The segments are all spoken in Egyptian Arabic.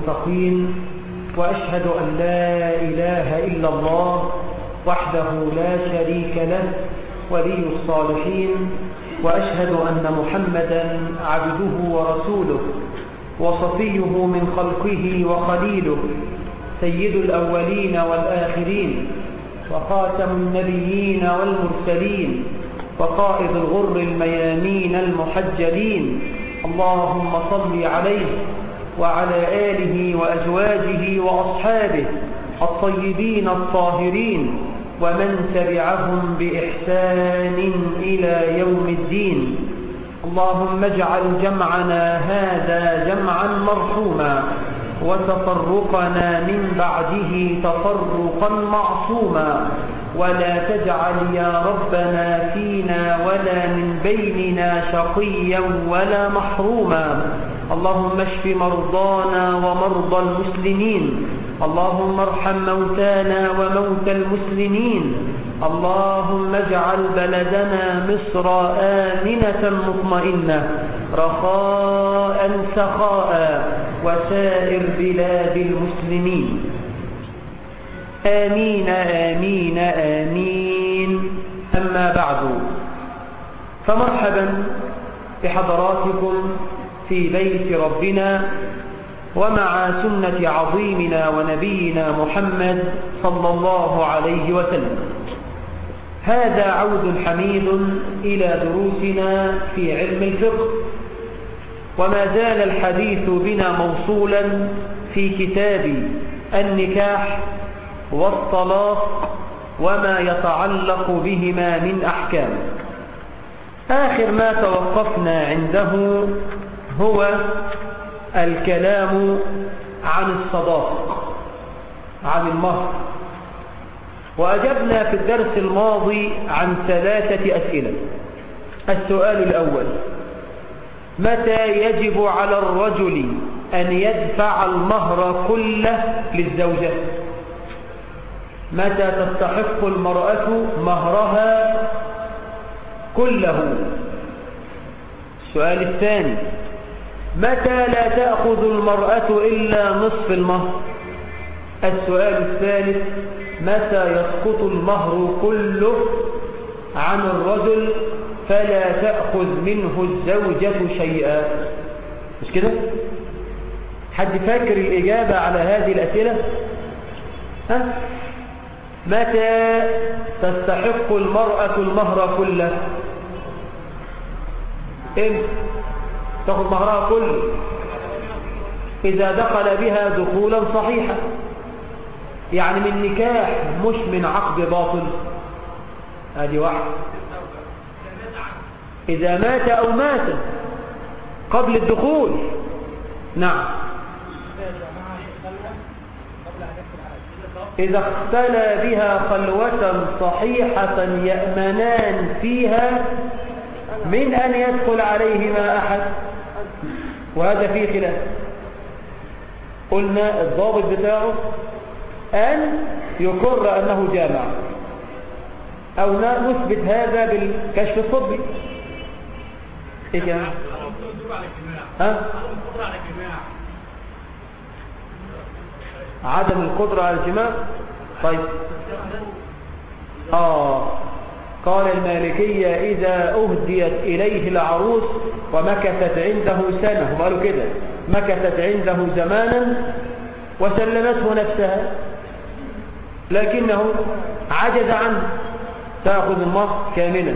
المتقين وأشهد أن لا إله إلا الله وحده لا شريك له ولي الصالحين وأشهد أن محمدا عبده ورسوله وصفيه من خلقه وخليله سيد الأولين والآخرين وخاتم النبيين والمرسلين وقائد الغر الميامين المحجلين اللهم صل عليه وعلى آله وأزواجه وأصحابه الطيبين الطاهرين ومن تبعهم بإحسان إلى يوم الدين اللهم اجعل جمعنا هذا جمعا مرحوما وتفرقنا من بعده تفرقا معصوما ولا تجعل يا ربنا فينا ولا من بيننا شقيا ولا محروما اللهم اشف مرضانا ومرضى المسلمين اللهم ارحم موتانا وموتى المسلمين اللهم اجعل بلدنا مصر آمنة مطمئنة رخاء سخاء وسائر بلاد المسلمين آمين آمين آمين أما بعد فمرحبا بحضراتكم في بيت ربنا ومع سنة عظيمنا ونبينا محمد صلى الله عليه وسلم هذا عود حميد إلى دروسنا في علم الفقه وما زال الحديث بنا موصولا في كتاب النكاح والطلاق وما يتعلق بهما من أحكام آخر ما توقفنا عنده هو الكلام عن الصداق عن المهر وأجبنا في الدرس الماضي عن ثلاثة أسئلة السؤال الأول متى يجب على الرجل أن يدفع المهر كله للزوجة متى تستحق المرأة مهرها كله السؤال الثاني متى لا تأخذ المرأة إلا نصف المهر السؤال الثالث متى يسقط المهر كله عن الرجل فلا تأخذ منه الزوجة شيئا مش كده حد فاكر الإجابة على هذه الأسئلة ها؟ متى تستحق المرأة المهر كله امتى تأخذ مهرها كله إذا دخل بها دخولا صحيحا يعني من نكاح مش من عقد باطل هذه واحدة إذا مات أو مات قبل الدخول نعم إذا اختلى بها خلوة صحيحة يأمنان فيها من أن يدخل عليهما أحد وهذا فيه خلاف قلنا الضابط بتاعه أن يقر أنه جامع أو نثبت هذا بالكشف الطبي إيه كمان؟ ها؟ عدم القدرة على الجماع طيب آه قال المالكية إذا أهديت إليه العروس ومكثت عنده سنة هم قالوا كده مكثت عنده زمانا وسلمته نفسها لكنه عجز عنه تأخذ المهر كاملا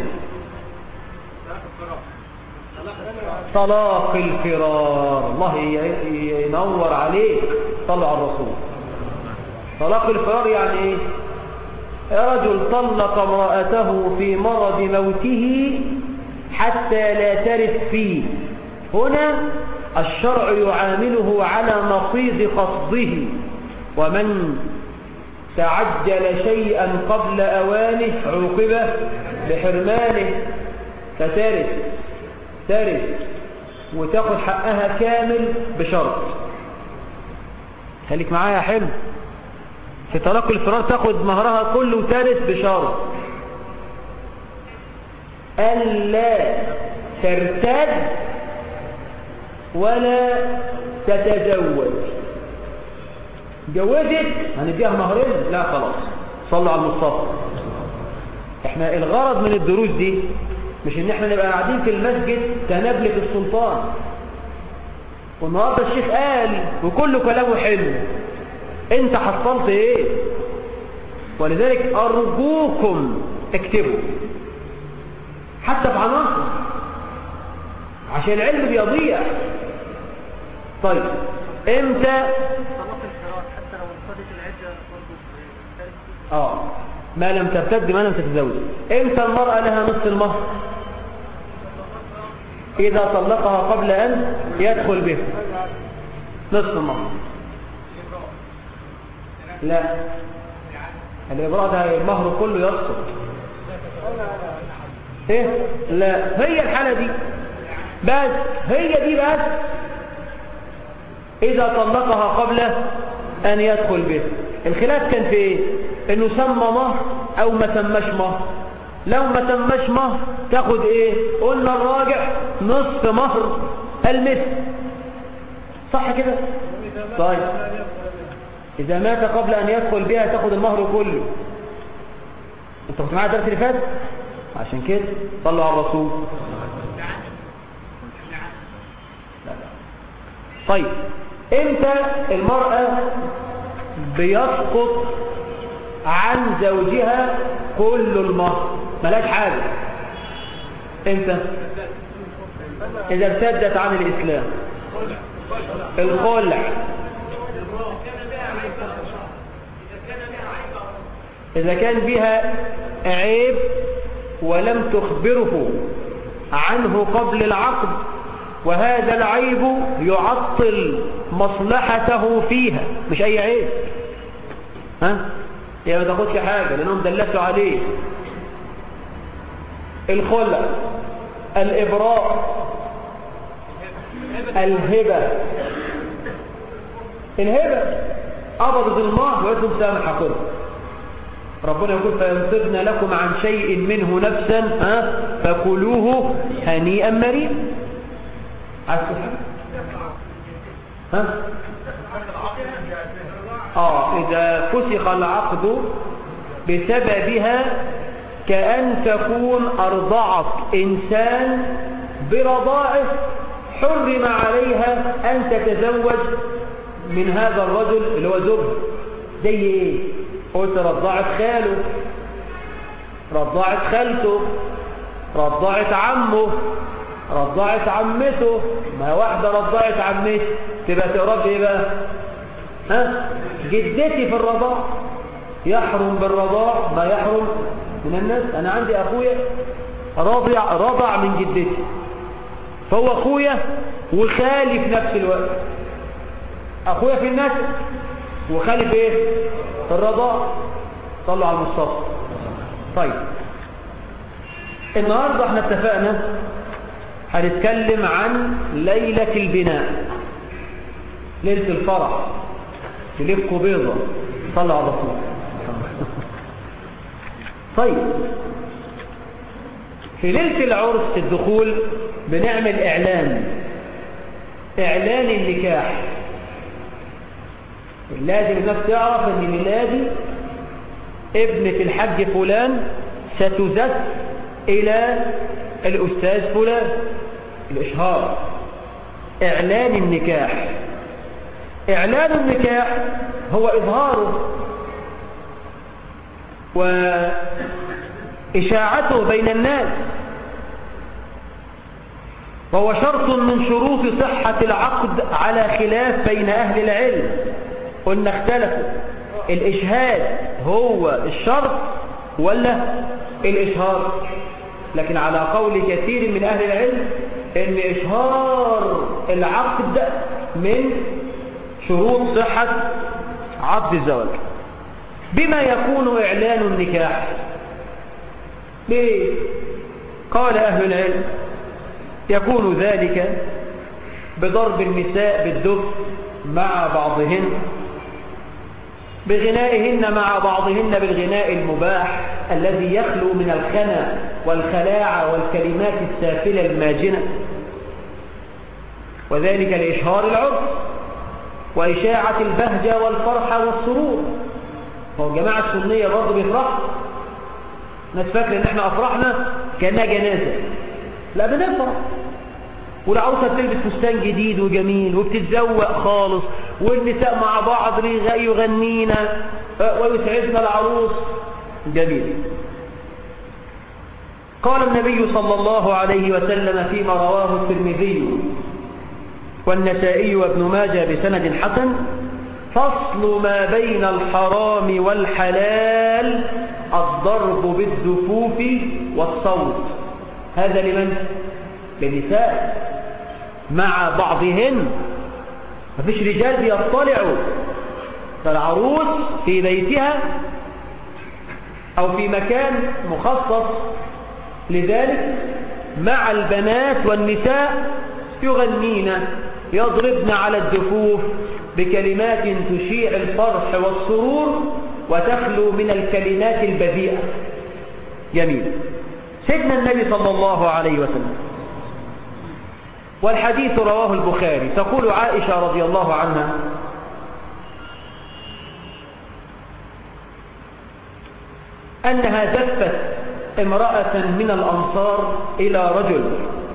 طلاق الفرار الله ينور عليك صلوا على الرسول طلاق الفرار يعني ايه رجل طلق امرأته في مرض موته حتى لا ترث فيه هنا الشرع يعامله على نقيض قصده ومن تعجل شيئا قبل أوانه عوقبه بحرمانه فترث ترث وتاخد حقها كامل بشرط خليك معايا يا حلو في طلاق الفرار تاخد مهرها كله وترث بشرط ألا ترتد ولا تتزوج جوزت هنديها مهرين لا خلاص صلوا على المصطفى احنا الغرض من الدروس دي مش ان احنا نبقى قاعدين في المسجد كنبلة السلطان والنهارده الشيخ قال وكل كلامه حلو انت حصلت ايه ولذلك ارجوكم اكتبوا حتى في عناصر عشان العلم بيضيع طيب امتى اه ما لم ترتد ما لم تتزوج امتى المرأة لها نصف المهر إذا طلقها قبل أن يدخل به نصف المهر لا الإبراء ده المهر كله يسقط ايه لا هي الحالة دي بس هي دي بس إذا طلقها قبل أن يدخل به الخلاف كان في إيه إنه سمى مهر أو ما سماش مهر لو ما سماش مهر تاخد إيه قلنا الراجع نصف مهر المثل صح كده طيب إذا مات قبل أن يدخل بها تاخد المهر كله انت كنت معايا الدرس اللي فات عشان كده صلوا على الرسول طيب امتى المرأة بيسقط عن زوجها كل المهر ملاش حاجة امتى اذا ارتدت عن الاسلام الخلع اذا كان بها عيب ولم تخبره عنه قبل العقد وهذا العيب يعطل مصلحته فيها مش اي عيب ها يا ما تاخدش حاجه لانهم دلسوا عليه الخلع الابراء الهبه الهبه قبضت المهر وقالت لهم سامح كله ربنا يقول فينصبن لكم عن شيء منه نفسا ها فكلوه هنيئا مريئا عايز ها اه اذا فسخ العقد بسببها كأن تكون أرضعت إنسان برضاعه حرم عليها أن تتزوج من هذا الرجل اللي هو زوجها زي ايه قلت رضعت خاله رضعت خالته رضعت عمه رضعت عمته ما واحدة رضعت عمته تبقى تقرب ايه بقى ها جدتي في الرضاع يحرم بالرضاع ما يحرم من الناس انا عندي اخويا رضع رضع من جدتي فهو اخويا وخالي في نفس الوقت اخويا في الناس وخالي في ايه في الرضاع صلوا على المصطفى طيب النهارده احنا اتفقنا هنتكلم عن ليلة البناء ليلة الفرح تلفكوا بيضة صلوا على الرسول طيب في ليلة العرس الدخول بنعمل إعلان إعلان النكاح لازم الناس تعرف ان ميلادي ابنة الحج فلان ستزف إلى الأستاذ فلان الإشهار إعلان النكاح إعلان النكاح هو إظهاره وإشاعته بين الناس وهو شرط من شروط صحة العقد على خلاف بين أهل العلم قلنا اختلفوا الإشهاد هو الشرط ولا الإشهار لكن على قول كثير من أهل العلم ان إشهار العقد من شروط صحة عقد الزواج بما يكون إعلان النكاح ليه؟ قال أهل العلم يكون ذلك بضرب النساء بالدف مع بعضهن بغنائهن مع بعضهن بالغناء المباح الذي يخلو من الخنا والخلاعة والكلمات السافلة الماجنة وذلك لإشهار العرف وإشاعة البهجة والفرحة والسرور هو الجماعة السنية برضه بيفرحوا ناس فاكرة ان احنا افرحنا كأنها جنازة لا بنفرح والعروسة بتلبس فستان جديد وجميل وبتتزوق خالص والنساء مع بعض يغنينا ويسعدنا العروس جميل قال النبي صلى الله عليه وسلم فيما رواه الترمذي والنسائي وابن ماجه بسند حسن فصل ما بين الحرام والحلال الضرب بالدفوف والصوت هذا لمن؟ للنساء مع بعضهن مفيش رجال بيطلعوا فالعروس في بيتها أو في مكان مخصص لذلك مع البنات والنساء يغنين يضربن على الدفوف بكلمات تشيع الفرح والسرور وتخلو من الكلمات البذيئة جميل سيدنا النبي صلى الله عليه وسلم والحديث رواه البخاري تقول عائشة رضي الله عنها أنها زفت امرأة من الأنصار إلى رجل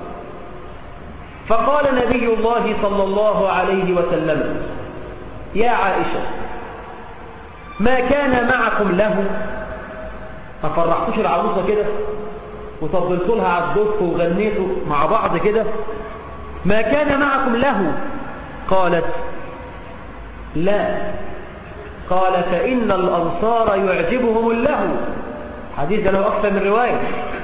فقال نبي الله صلى الله عليه وسلم يا عائشة ما كان معكم له ما فرحتوش العروسة كده وطبلتوا لها على الدف وغنيتوا مع بعض كده ما كان معكم له قالت لا قال فإن الأنصار يعجبهم اللهو حديث له أكثر من رواية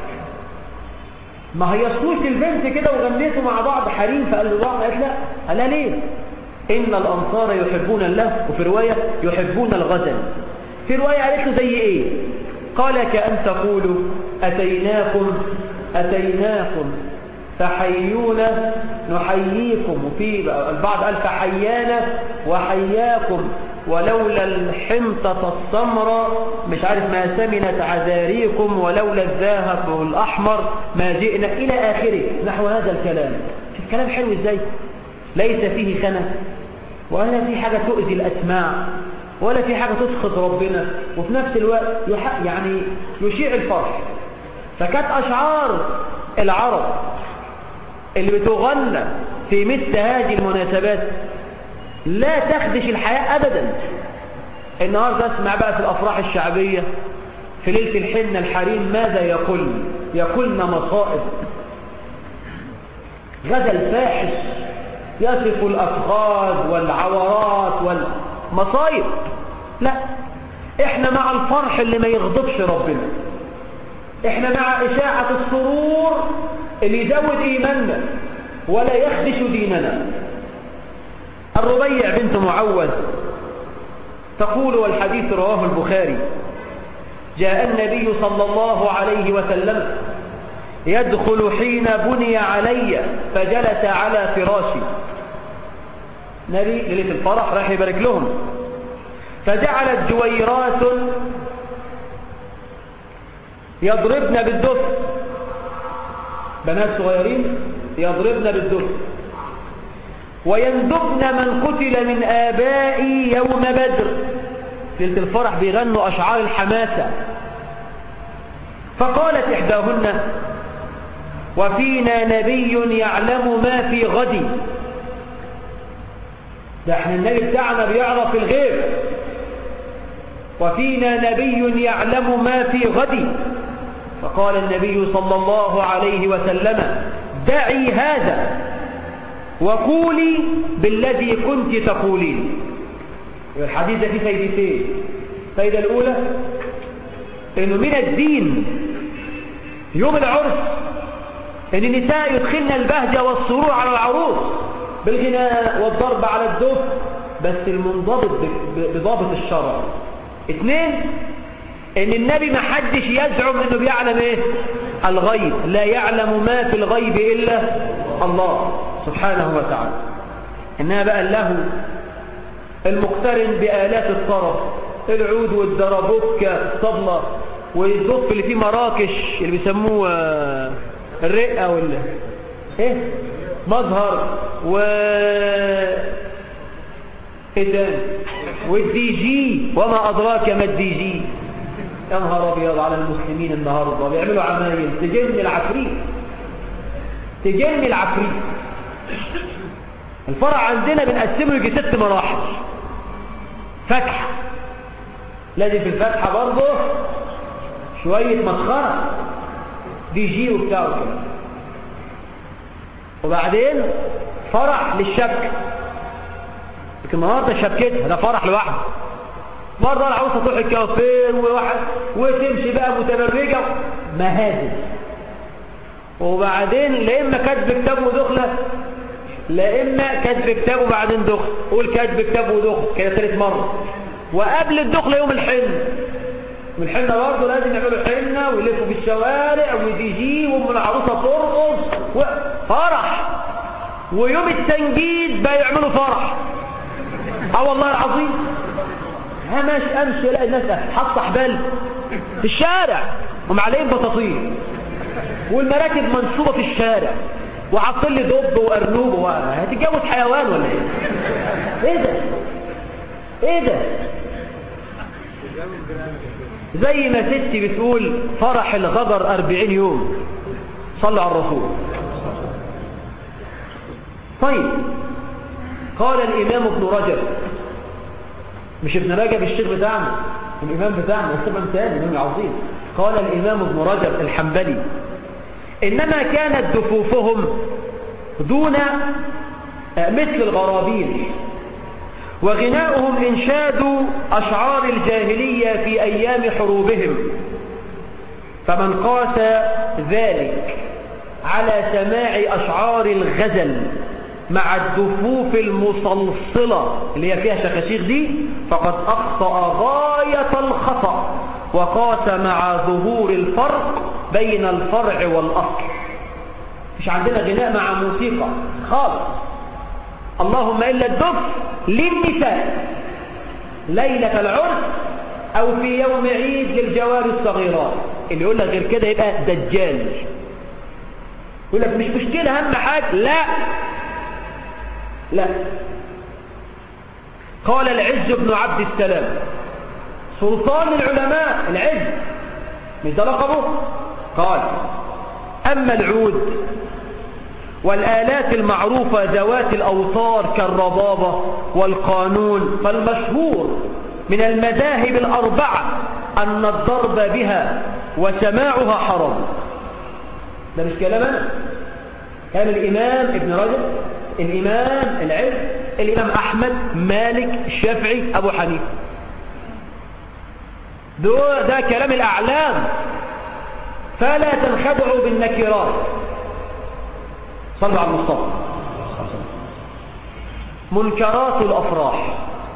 ما هيصلوش البنت كده وغنيتوا مع بعض حريم فقال له بعض قالت لا قال لا ليه إن الأنصار يحبون الله وفي رواية يحبون الغزل في رواية قالت له زي إيه قال كأن تقولوا أتيناكم أتيناكم فحيونا نحييكم وفي البعض قال فحيانا وحياكم ولولا الحمطة السمراء مش عارف ما سمنت عذاريكم ولولا الذهب الأحمر ما جئنا إلى آخره نحو هذا الكلام شوف كلام حلو إزاي ليس فيه خنة ولا في حاجة تؤذي الأسماع ولا في حاجة تسخط ربنا وفي نفس الوقت يعني يشيع الفرح فكانت أشعار العرب اللي بتغنى في مثل هذه المناسبات لا تخدش الحياة أبدا النهاردة اسمع بقى في الأفراح الشعبية في ليلة الحنة الحريم ماذا يقول يقولن مصائب غدا الفاحش يصف الأفخاذ والعورات والمصائب لا احنا مع الفرح اللي ما يغضبش ربنا احنا مع إشاعة السرور اللي يزود إيماننا ولا يخدش ديننا الربيع بنت معوذ تقول والحديث رواه البخاري جاء النبي صلى الله عليه وسلم يدخل حين بني علي فجلس على فراشي نبي ليلة الفرح راح يبارك لهم فجعلت جويرات يضربن بالدف بنات صغيرين يضربن بالدف ويندبن من قتل من آبائي يوم بدر ليلة الفرح بيغنوا أشعار الحماسة فقالت إحداهن وفينا نبي يعلم ما في غد ده احنا النبي بتاعنا بيعرف الغيب وفينا نبي يعلم ما في غد فقال النبي صلى الله عليه وسلم دعي هذا وقولي بالذي كنت تقولين الحديث ده فيه فايدتين الفايدة الأولى إنه من الدين يوم العرس إن النساء يدخلن البهجة والسرور على العروس بالغناء والضرب على الدف بس المنضبط بضابط الشرع اثنين ان النبي ما حدش يزعم انه بيعلم ايه الغيب لا يعلم ما في الغيب الا الله سبحانه وتعالى انها بقى له المقترن بآلات الطرف العود والدربوك الطبلة والدف اللي فيه مراكش اللي بيسموه الرقة ولا ايه مظهر و ايه تاني والدي جي وما ادراك ما الدي جي يا نهار ابيض على المسلمين النهارده بيعملوا عمايل تجن العفريت تجن العفريت الفرع عندنا بنقسمه يجي ست مراحل فتحه لازم في الفتحه برضه شويه مسخره دي جي وبتاع وكده وبعدين فرح للشبكه لكن النهارده شبكتها ده فرح لوحده مرة العروسة تروح الكوافير وواحد وتمشي بقى متبرجة مهازل وبعدين لا إما كاتب كتاب ودخلة لا إما كاتب كتاب وبعدين دخل قول كاتب كتاب ودخل كده ثالث مرة وقبل الدخلة يوم الحنة من الحنة برضه لازم يعملوا حنة ويلفوا في الشوارع ودي جي وام العروسة ترقص فرح ويوم التنجيد بقى يعملوا فرح اه والله العظيم همش امشي الاقي الناس حاطه حبال في الشارع ومعلقين بطاطين والمراكب منصوبه في الشارع وحاطين لي دب وارنوب هتتجوز حيوان ولا ايه ايه ده ايه ده زي ما ستي بتقول فرح الغدر أربعين يوم صلوا على الرسول طيب قال الإمام ابن رجب مش ابن رجب الشيخ بتاعنا الإمام بتاعنا طبعا ثاني إمام عظيم قال الإمام ابن رجب الحنبلي إنما كانت دفوفهم دون مثل الغرابين وغناؤهم إنشاد أشعار الجاهلية في أيام حروبهم فمن قاس ذلك على سماع أشعار الغزل مع الدفوف المصلصلة اللي هي فيها شخاشيخ دي فقد أخطأ غاية الخطأ وقاس مع ظهور الفرق بين الفرع والأصل مش عندنا غناء مع موسيقى خالص اللهم إلا الدف للنساء ليلة العرس أو في يوم عيد للجوار الصغيرات اللي يقول لك غير كده يبقى دجال يقول لك مش مشكلة أهم حاجة لا لا قال العز بن عبد السلام سلطان العلماء العز مش ده لقبه قال أما العود والآلات المعروفة ذوات الأوتار كالربابة والقانون فالمشهور من المذاهب الأربعة أن الضرب بها وسماعها حرام ده مش كلام أنا كان الإمام ابن رجب الإمام العلم الإمام أحمد مالك الشافعي أبو حنيفة ده, ده كلام الأعلام فلا تنخدعوا بالنكرات صلوا على المصطفى منكرات الأفراح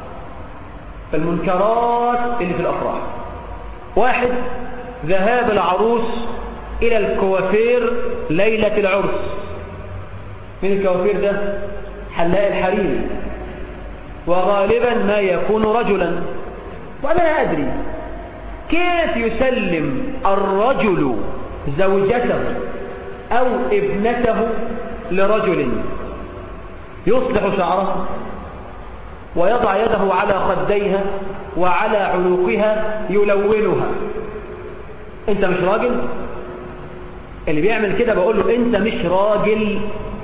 المنكرات اللي في الأفراح واحد ذهاب العروس إلى الكوافير ليلة العرس من الكوافير ده حلاق الحرير وغالبا ما يكون رجلا وأنا لا أدري كيف يسلم الرجل زوجته أو ابنته لرجل يصلح شعرها ويضع يده على خديها وعلى عنقها يلونها انت مش راجل اللي بيعمل كده بقول له انت مش راجل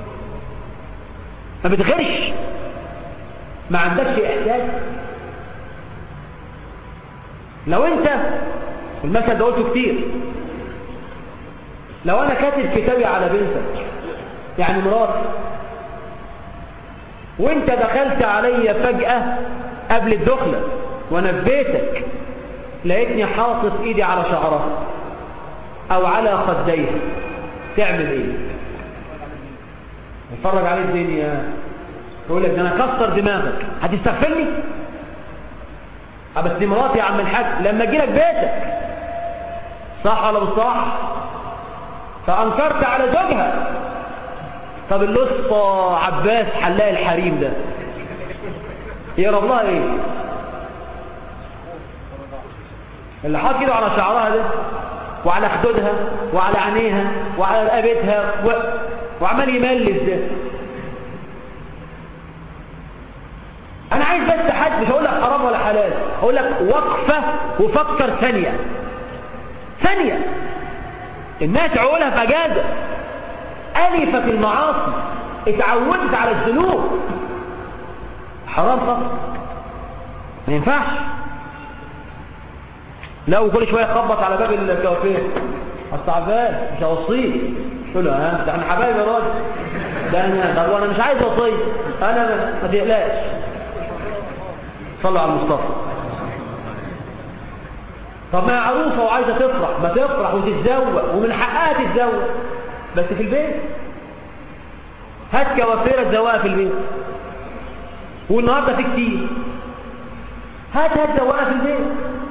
ما بتغيرش ما عندكش احساس لو انت المثل ده قلته كتير لو انا كاتب كتابي على بنتك يعني مراتي وانت دخلت عليا فجأة قبل الدخلة وانا في بيتك لقيتني حاطط ايدي على شعرها او على خديها تعمل ايه اتفرج عليه الدنيا يقول لك ده انا كسر دماغك هتستغفرني بس دي مراتي يا عم الحاج لما اجي لك بيتك صح ولا مش صح فانكرت على زوجها طب اللصة عباس حلاق الحريم ده يقرب لها ايه اللي حاط كده على شعرها ده وعلى خدودها وعلى عينيها وعلى رقبتها و... وعمال يملس ده انا عايز بس اقول لك وقفة وفكر ثانية ثانية الناس عقولها في اجازة الفت المعاصي اتعودت على الذنوب حرام خالص ما ينفعش لو كل شويه خبط على باب الكوافير اصل عباد مش هوصيه قلت له ها ده احنا حبايب يا راجل ده انا طب انا مش عايز وصيه انا ما تقلقش صلوا على المصطفى طب ما هي عروسه وعايزه تفرح ما تفرح وتتزوج ومن حقها تتزوج بس في البيت هات كوافيره تزوقها في البيت والنهارده في كتير هات هات زوقها في البيت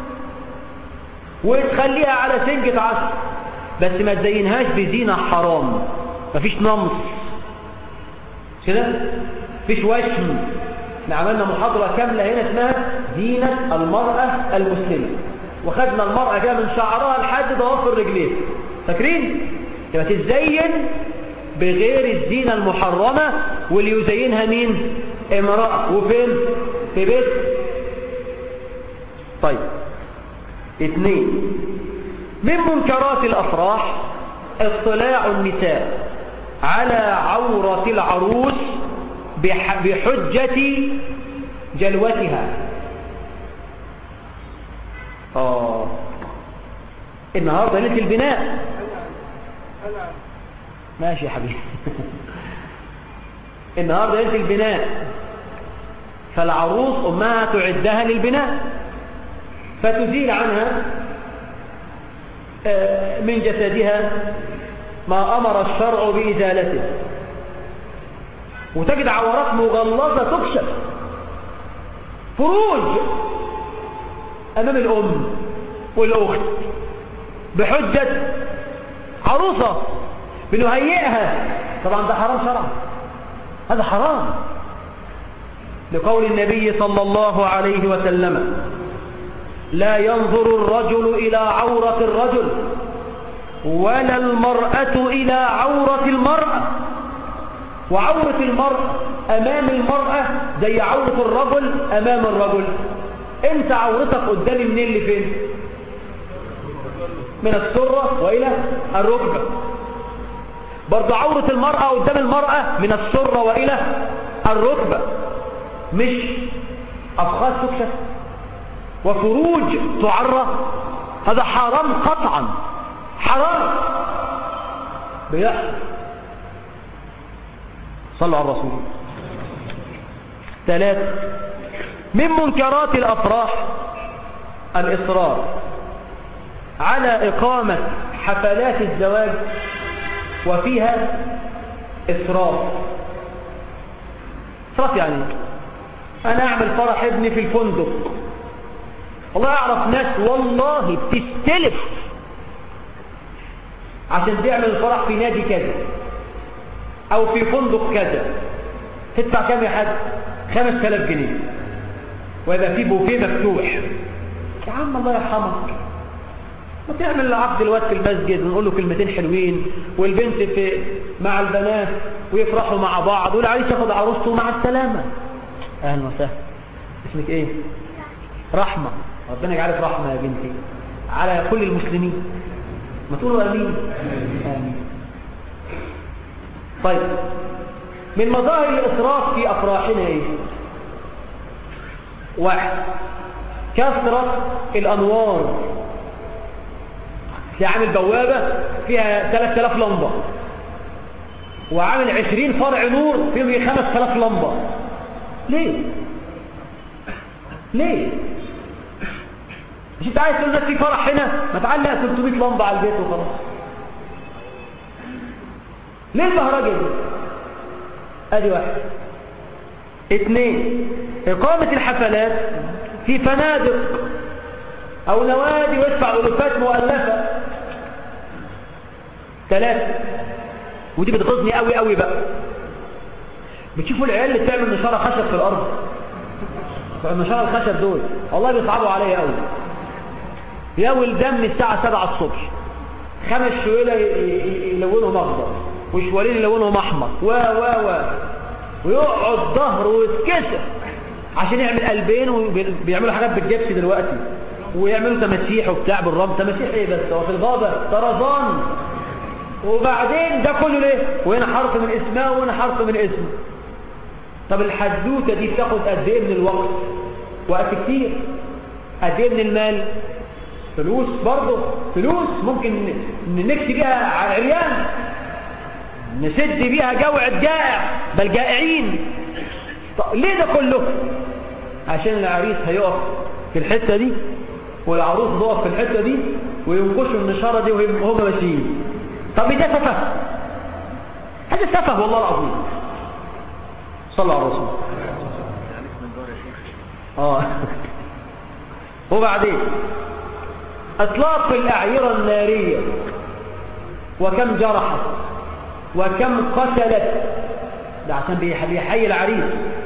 وتخليها على سنجة عشر بس ما تزينهاش بزينة حرام مفيش نمص كده مفيش وشم احنا عملنا محاضرة كاملة هنا اسمها زينة المرأة المسلمة وخدنا المرأة جاء من شعرها لحد ضوافر رجليها فاكرين؟ يبقى تتزين بغير الزينة المحرمة واللي يزينها مين؟ امرأة وفين؟ في بيت طيب اثنين من منكرات الأفراح اطلاع النساء على عورة العروس بحجة جلوتها آه النهاردة ليلة البناء ماشي يا حبيبي النهاردة ليلة البناء فالعروس أمها تعدها للبناء فتزيل عنها من جسدها ما أمر الشرع بإزالته وتجد عورات مغلظة تكشف فروج أمام الأم والأخت بحجة عروسة بنهيئها طبعا ده حرام شرعا هذا حرام لقول النبي صلى الله عليه وسلم لا ينظر الرجل إلى عورة الرجل ولا المرأة إلى عورة المرأة وعورة المرأة أمام المرأة زي عورة الرجل أمام الرجل انت عورتك قدامي منين لفين من السرة وإلى الركبة برضه عورة المرأة قدام المرأة من السرة وإلى الركبة مش أفخاذ تكشف وفروج تعرى هذا حرام قطعا حرام بيحصل صلوا على الرسول ثلاثة من منكرات الأفراح الإصرار على إقامة حفلات الزواج وفيها إسراف إسراف يعني أنا أعمل فرح ابني في الفندق والله أعرف ناس والله بتستلف عشان تعمل الفرح في نادي كذا أو في فندق كذا تدفع كام يا حاج خمس تلاف جنيه ويبقى في بوفيه مفتوح يا عم الله يرحمك ما تعمل العقد الوقت في المسجد ونقول له كلمتين حلوين والبنت في مع البنات ويفرحوا مع بعض والعريس ياخد عروسته مع السلامه اهلا وسهلا اسمك ايه رحمه ربنا يجعلك رحمه يا بنتي على كل المسلمين ما تقولوا امين امين طيب من مظاهر الاسراف في افراحنا ايه واحد كثرة الأنوار في عامل بوابة فيها 3000 لمبة وعامل 20 فرع نور فيهم 5000 لمبة ليه ليه مش انت عايز تقول لك في فرح هنا ما تعلق 300 لمبة على البيت وخلاص ليه البهرجة دي ادي واحد اثنين إقامة الحفلات في فنادق أو نوادي ويدفع ألوفات مؤلفة ثلاثة ودي بتغيظني قوي قوي بقى بتشوفوا العيال اللي بتعمل نشارة خشب في الأرض النشارة الخشب دول والله بيصعبوا عليا قوي يا ولدان من الساعة 7 الصبح خمس شويلة يلونهم أخضر وشوالين يلونهم أحمر و و و ويقعد ظهره ويتكسر عشان يعمل قلبين وبيعملوا حاجات بالجبس دلوقتي ويعملوا تماسيح وبتاع بالرمل تماسيح ايه بس هو في الغابة طرزان وبعدين ده كله ليه وهنا حرف من اسمه وهنا حرف من اسمه طب الحدوته دي بتاخد قد ايه من الوقت وقت كتير قد ايه من المال فلوس برضه فلوس ممكن نكسي بيها على العريان نسد بيها جوع الجائع بل جائعين طب ليه ده كله عشان العريس هيقف في الحتة دي والعروس تقف في الحتة دي وينقشوا النشارة دي وهم ماشيين طب ده سفه هذا سفه والله العظيم صلى على الرسول اه وبعدين اطلاق الاعيره الناريه وكم جرحت وكم قتلت ده عشان بيحيي العريس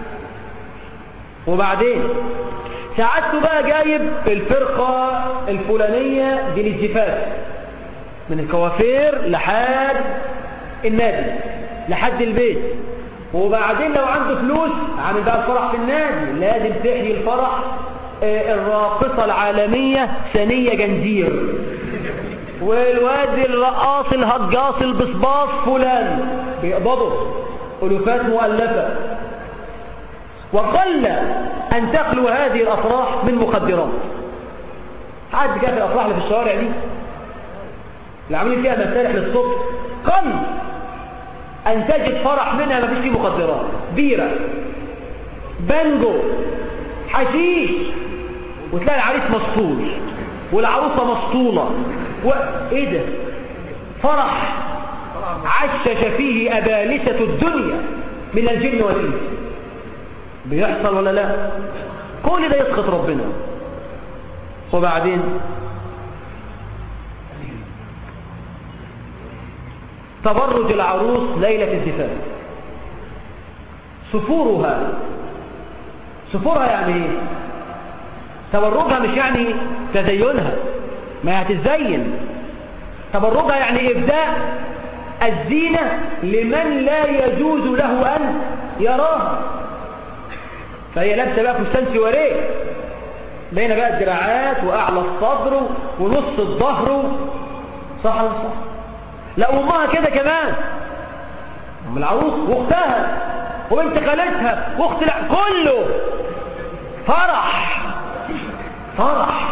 وبعدين ساعدته بقى جايب الفرقة الفلانية دي للزفاف من الكوافير لحد النادي لحد البيت وبعدين لو عنده فلوس عامل بقى الفرح في النادي لازم تحيي الفرح الراقصة العالمية ثانية جنزير والواد الرقاص الهجاص البصباص فلان بيقبضوا ألوفات مؤلفة وقل أن تخلو هذه الأفراح من مخدرات حد كده في الأفراح اللي في الشوارع دي اللي عاملين فيها مسارح للصبح قل أن تجد فرح منها ما فيش فيه مخدرات بيرة بانجو حشيش وتلاقي العريس مسطول والعروسة مسطولة و... ايه ده فرح عشش فيه أبالسة الدنيا من الجن والإنس بيحصل ولا لا كل ده يسخط ربنا وبعدين تبرج العروس ليلة الزفاف سفورها سفورها يعني ايه تبرجها مش يعني تزينها ما هتزين تبرجها يعني ابداء الزينة لمن لا يجوز له أن يراها فهي لابسه بقى فستان سواريه بين بقى الدراعات واعلى الصدر ونص الظهر صح ولا صح لا امها كده كمان ام العروس واختها وبنت خالتها واخت لا كله فرح فرح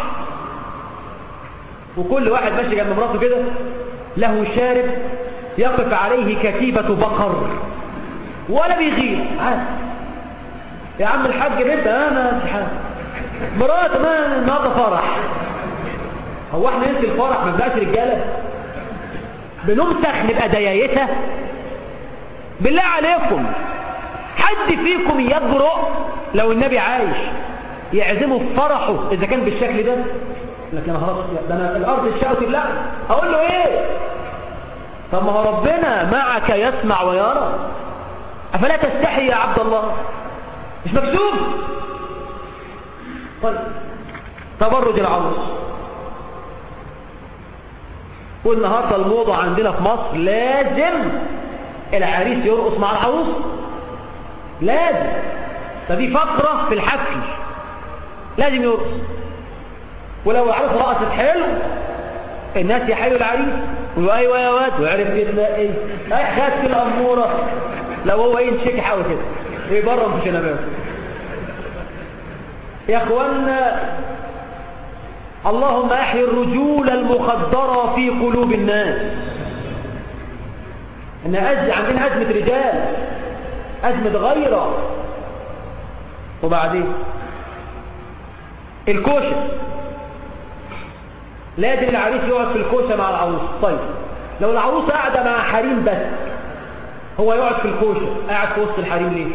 وكل واحد ماشي جنب مراته كده له شارب يقف عليه كتيبة بقر ولا بيغير عادي يا عم الحاج انت انا امتحان مرات ما النهارده فرح هو احنا ننسى الفرح ما بنبقاش رجاله بنمسخ نبقى ديايته بالله عليكم حد فيكم يجرؤ لو النبي عايش يعزمه في فرحه اذا كان بالشكل ده لكن انا خلاص ده انا الارض اتشقت لا اقول له ايه طب ما هو ربنا معك يسمع ويرى افلا تستحي يا عبد الله مش مكتوب طيب تبرج العروس والنهارده الموضة عندنا في مصر لازم العريس يرقص مع العروس لازم فدي فقرة في الحفل لازم يرقص ولو العروس رقصت حلو الناس يحيوا العريس ويقولوا ايوه يا واد وعرف يتلاقي اي خدت الاموره لو هو ينشكح قوي كده ويبرم في شنباته يا اخوانا اللهم احي الرجول المخدرة في قلوب الناس ان أز... عندنا أزمة رجال أزمة غيرة وبعدين الكوشة لازم العريس يقعد في الكوشة مع العروس طيب لو العروس قاعدة مع حريم بس هو يقعد في الكوشة قاعد في وسط الحريم ليه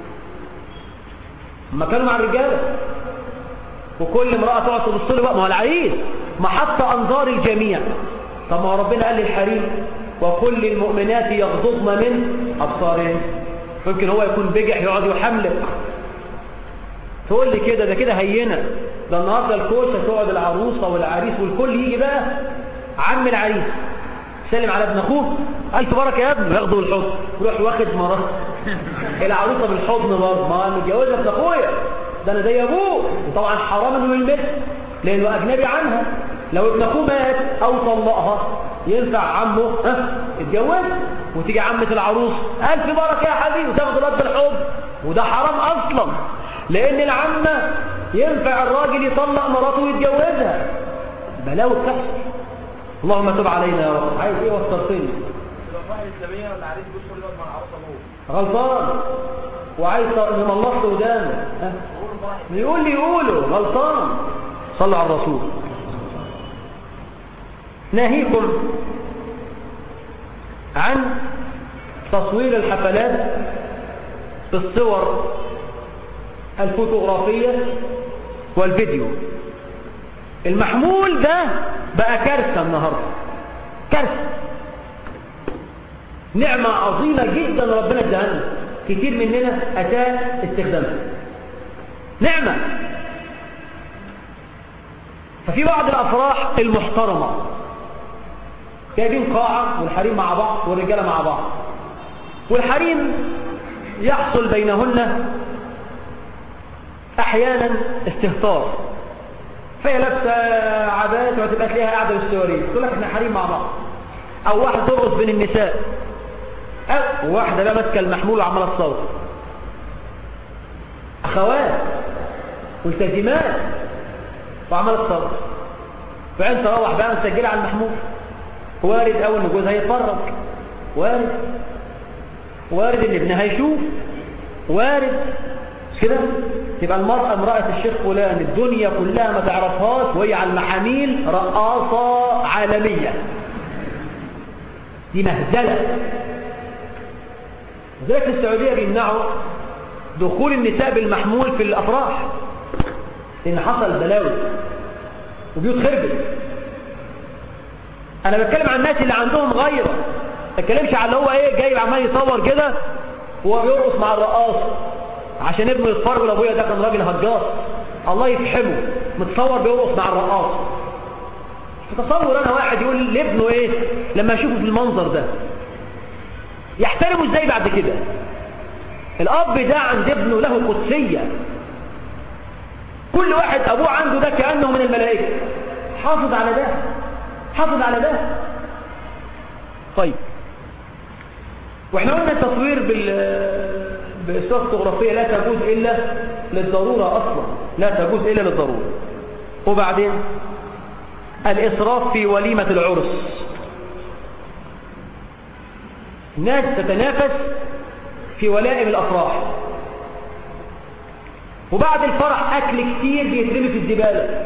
ما كانوا مع الرجالة وكل امرأة تقعد تبص له بقى ما هو العريس محط أنظار الجميع طب ما هو ربنا قال للحريم وكل المؤمنات يغضضن من أبصارهن ممكن هو يكون بجح يقعد يحملك تقول لي كده ده كده هينة ده النهارده الكوشة تقعد العروسة والعريس والكل يجي بقى عم العريس سلم على ابن اخوه الف بركه يا ابني ياخده بالحضن يروح واخد مراته العروسه بالحضن برضه ما متجوزه ابن اخويا ده انا زي ابوه وطبعا حرام انه يلمسها لانه اجنبي عنها لو ابن اخوه مات او طلقها ينفع عمه ها اتجوز وتيجي عمة العروس الف بركه يا حبيبي وتاخد رد الحب وده حرام اصلا لان العمه ينفع الراجل يطلق مراته ويتجوزها بلاوي بتحصل اللهم تب علينا يا رب عايز ايه وصلتني غلطان وعايز من الله قدامه يقول لي يقوله غلطان صلوا على الرسول ناهيكم عن تصوير الحفلات بالصور الفوتوغرافية والفيديو المحمول ده بقى كارثة النهاردة كارثة نعمة عظيمة جدا ربنا اداها كتير مننا أتاه استخدامها نعمة ففي بعض الأفراح المحترمة جايبين قاعة والحريم مع بعض والرجالة مع بعض والحريم يحصل بينهن أحيانا استهتار فهي لابسه عباية وتبقى تلاقيها قاعدة بالسواري تقول لك احنا حريم مع بعض أو واحد ترقص بين النساء أو واحدة بقى ماسكة المحمول وعمالة تصوت أخوات ملتزمات وعمالة تصوت فأنت تروح بقى مسجلة على المحمول وارد أول ان جوزها يتفرج وارد وارد ان ابنها يشوف وارد مش كده تبقى المرأة امرأة الشيخ فلان الدنيا كلها ما تعرفهاش وهي على المحاميل رقاصة عالمية دي مهزلة وذلك في السعودية بيمنعوا دخول النساء بالمحمول في الأفراح لأن حصل بلاوي وبيوت خربت أنا بتكلم عن الناس اللي عندهم غيرة ما بتكلمش على اللي هو إيه جاي عمال يصور كده وهو بيرقص مع الرقاص عشان ابنه يتفرج لابويا ده كان راجل هجاص الله يفحمه متصور بيرقص مع الرقاص تصور انا واحد يقول لابنه ايه لما يشوفه في المنظر ده يحترمه ازاي بعد كده الاب ده عند ابنه له قدسيه كل واحد ابوه عنده ده كانه من الملائكه حافظ على ده حافظ على ده طيب واحنا قلنا التصوير بال بالصور الفوتوغرافيه لا تجوز الا للضروره اصلا لا تجوز الا للضروره وبعدين الاسراف في وليمه العرس الناس تتنافس في ولائم الافراح وبعد الفرح اكل كتير بيترمي في الزباله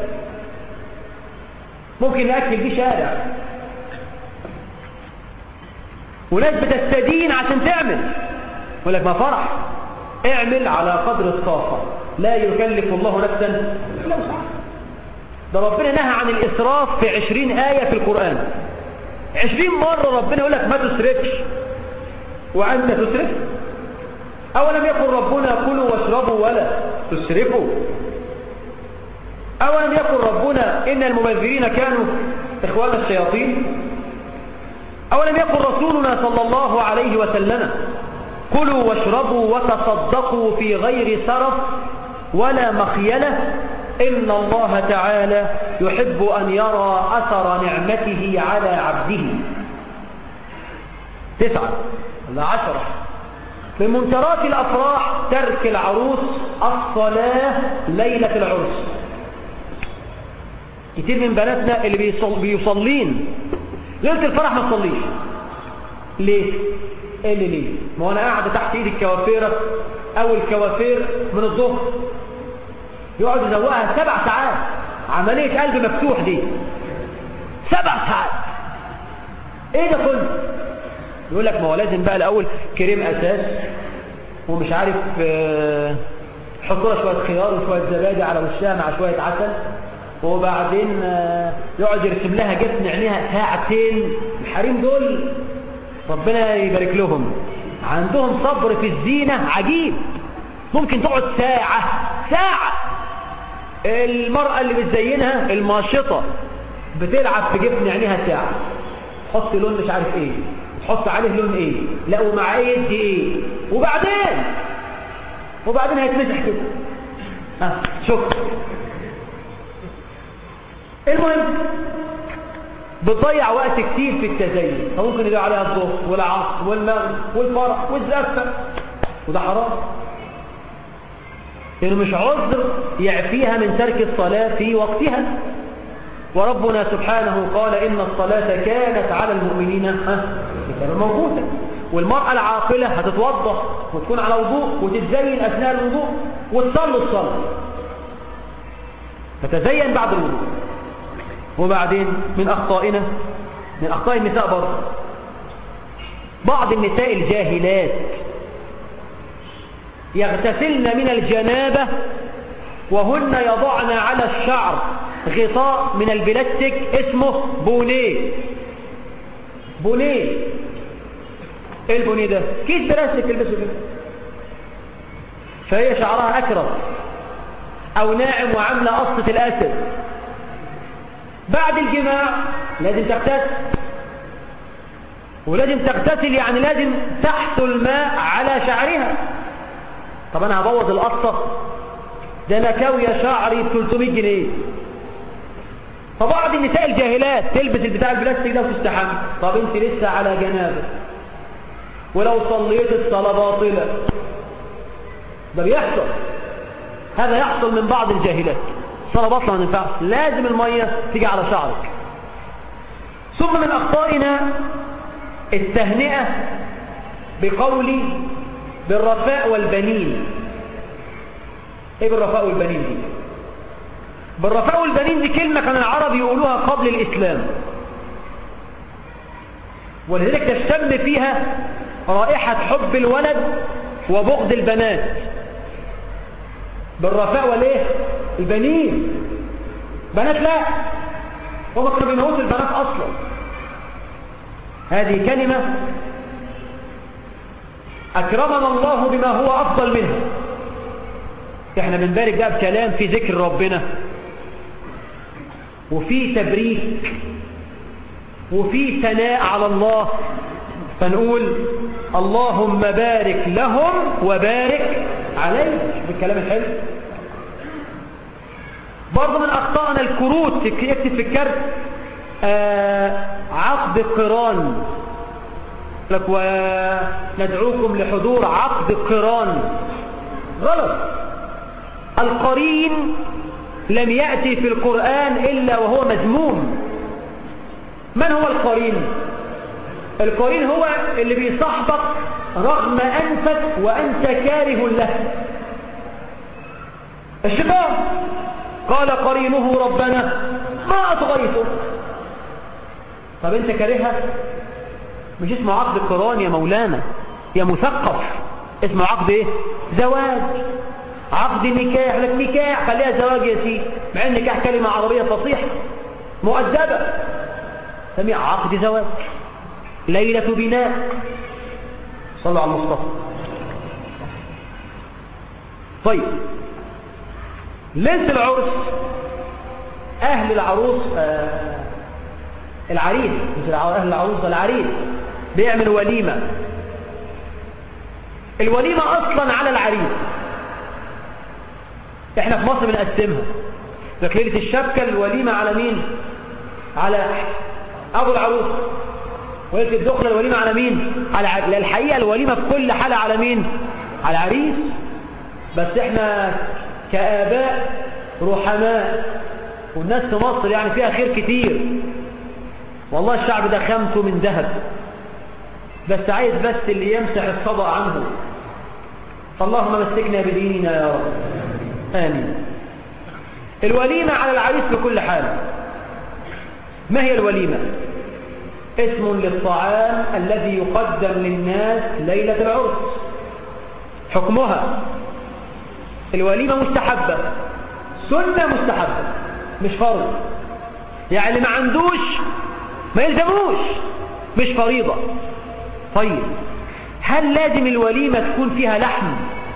ممكن ناكل بيه شارع وناس بتستدين عشان تعمل يقول لك ما فرح اعمل على قدر الطاقة لا يكلف الله نفسا لا وسعها ده ربنا نهى عن الإسراف في عشرين آية في القرآن عشرين مرة ربنا يقول لك ما تسرفش وأنت تسرف أولم يقل ربنا كلوا واشربوا ولا تسرفوا أولم يقل ربنا إن المبذرين كانوا إخوان الشياطين أولم يقل رسولنا صلى الله عليه وسلم كلوا واشربوا وتصدقوا في غير سرف ولا مخيلة إن الله تعالى يحب أن يرى أثر نعمته على عبده تسعة ولا عشرة من منكرات الأفراح ترك العروس الصلاة ليلة العرس كتير من بناتنا اللي بيصل بيصلين ليلة الفرح ما تصليش ليه؟ ايه اللي ليه؟ ما انا قاعد تحت ايد الكوافيرة او الكوافير من الظهر يقعد يزوقها سبع ساعات عملية قلب مفتوح دي سبع ساعات ايه ده كله؟ يقول لك ما هو لازم بقى الاول كريم اساس ومش عارف حط لها شويه خيار وشويه زبادي على وشها مع شويه عسل وبعدين يقعد يرسم لها جسم عينيها ساعتين الحريم دول ربنا يبارك لهم عندهم صبر في الزينة عجيب ممكن تقعد ساعة ساعة المرأة اللي بتزينها الماشطة بتلعب في جبن عينيها ساعة تحط لون مش عارف ايه تحط عليه لون ايه لا ومع ايه يدي ايه وبعدين وبعدين هيتمسح كده ها شكرا المهم بتضيع وقت كتير في التزين فممكن يضيع عليها الظهر والعصر والمغرب والفرح والزفه وده حرام لانه مش عذر يعفيها من ترك الصلاه في وقتها وربنا سبحانه قال إن الصلاة كانت على المؤمنين موجودة والمرأة العاقلة هتتوضا وتكون على وضوء وتتزين أثناء الوضوء وتصلي الصلاة فتزين بعد الوضوء وبعدين من أخطائنا من أخطاء النساء برضه بعض النساء الجاهلات يغتسلن من الجنابة وهن يضعن على الشعر غطاء من البلاستيك اسمه بونيه بونيه ايه البونيه ده كيس بلاستيك تلبسه كده فهي شعرها اكرم او ناعم وعامله قصه الاسد بعد الجماع لازم تغتسل ولازم تغتسل يعني لازم تحث الماء على شعرها طب انا هبوظ القصه ده انا كاويه شعري ب 300 جنيه فبعض النساء الجاهلات تلبس البتاع البلاستيك ده وتستحمى طب انت لسه على جنابه ولو صليت الصلاه باطله ده بيحصل هذا يحصل من بعض الجاهلات الصلاه باطله ما ينفعش لازم الميه تيجي على شعرك ثم من اخطائنا التهنئه بقول بالرفاء والبنين ايه بالرفاء والبنين دي بالرفاء والبنين دي كلمة كان العرب يقولوها قبل الإسلام ولذلك تشتم فيها رائحة حب الولد وبغض البنات بالرفاء والايه البنين بنات لا هم كانوا بيموتوا البنات اصلا هذه كلمة اكرمنا الله بما هو افضل منها احنا بنبارك بقى بكلام في ذكر ربنا وفي تبريك وفي ثناء على الله فنقول اللهم بارك لهم وبارك عليهم بالكلام الحلو برضه من اخطائنا الكروت يكتب في الكرت آه عقد قران لك وندعوكم لحضور عقد قران غلط القرين لم يأتي في القرآن إلا وهو مذموم من هو القرين القرين هو اللي بيصاحبك رغم أنفك وأنت كاره له الشيطان قال قرينه ربنا ما أطغيته طب انت كارهها مش اسمه عقد القران يا مولانا يا مثقف اسمه عقد ايه زواج عقد نكاح لك نكاح خليها زواج يا سيدي مع ان نكاح كلمة عربية فصيحة مؤدبة سميع عقد زواج ليلة بناء صلوا على المصطفى طيب ليلة العرس أهل العروس آه العريس مش أهل العروس العريس بيعمل وليمة الوليمة أصلا على العريس احنا في مصر بنقسمها لك ليله الشبكه الوليمه على مين على ابو العروس وليله الدخله الوليمه على مين على الحقيقه الوليمه في كل حاله على مين على العريس بس احنا كاباء رحماء والناس في مصر يعني فيها خير كتير والله الشعب ده خامته من ذهب بس عايز بس اللي يمسح الصدى عنه فاللهم مسكنا بديننا يا رب آمين الوليمة على العريس بكل حال ما هي الوليمة اسم للطعام الذي يقدم للناس ليلة العرس حكمها الوليمة مستحبة سنة مستحبة مش فرض يعني ما عندوش ما يلزموش مش فريضة طيب هل لازم الوليمة تكون فيها لحم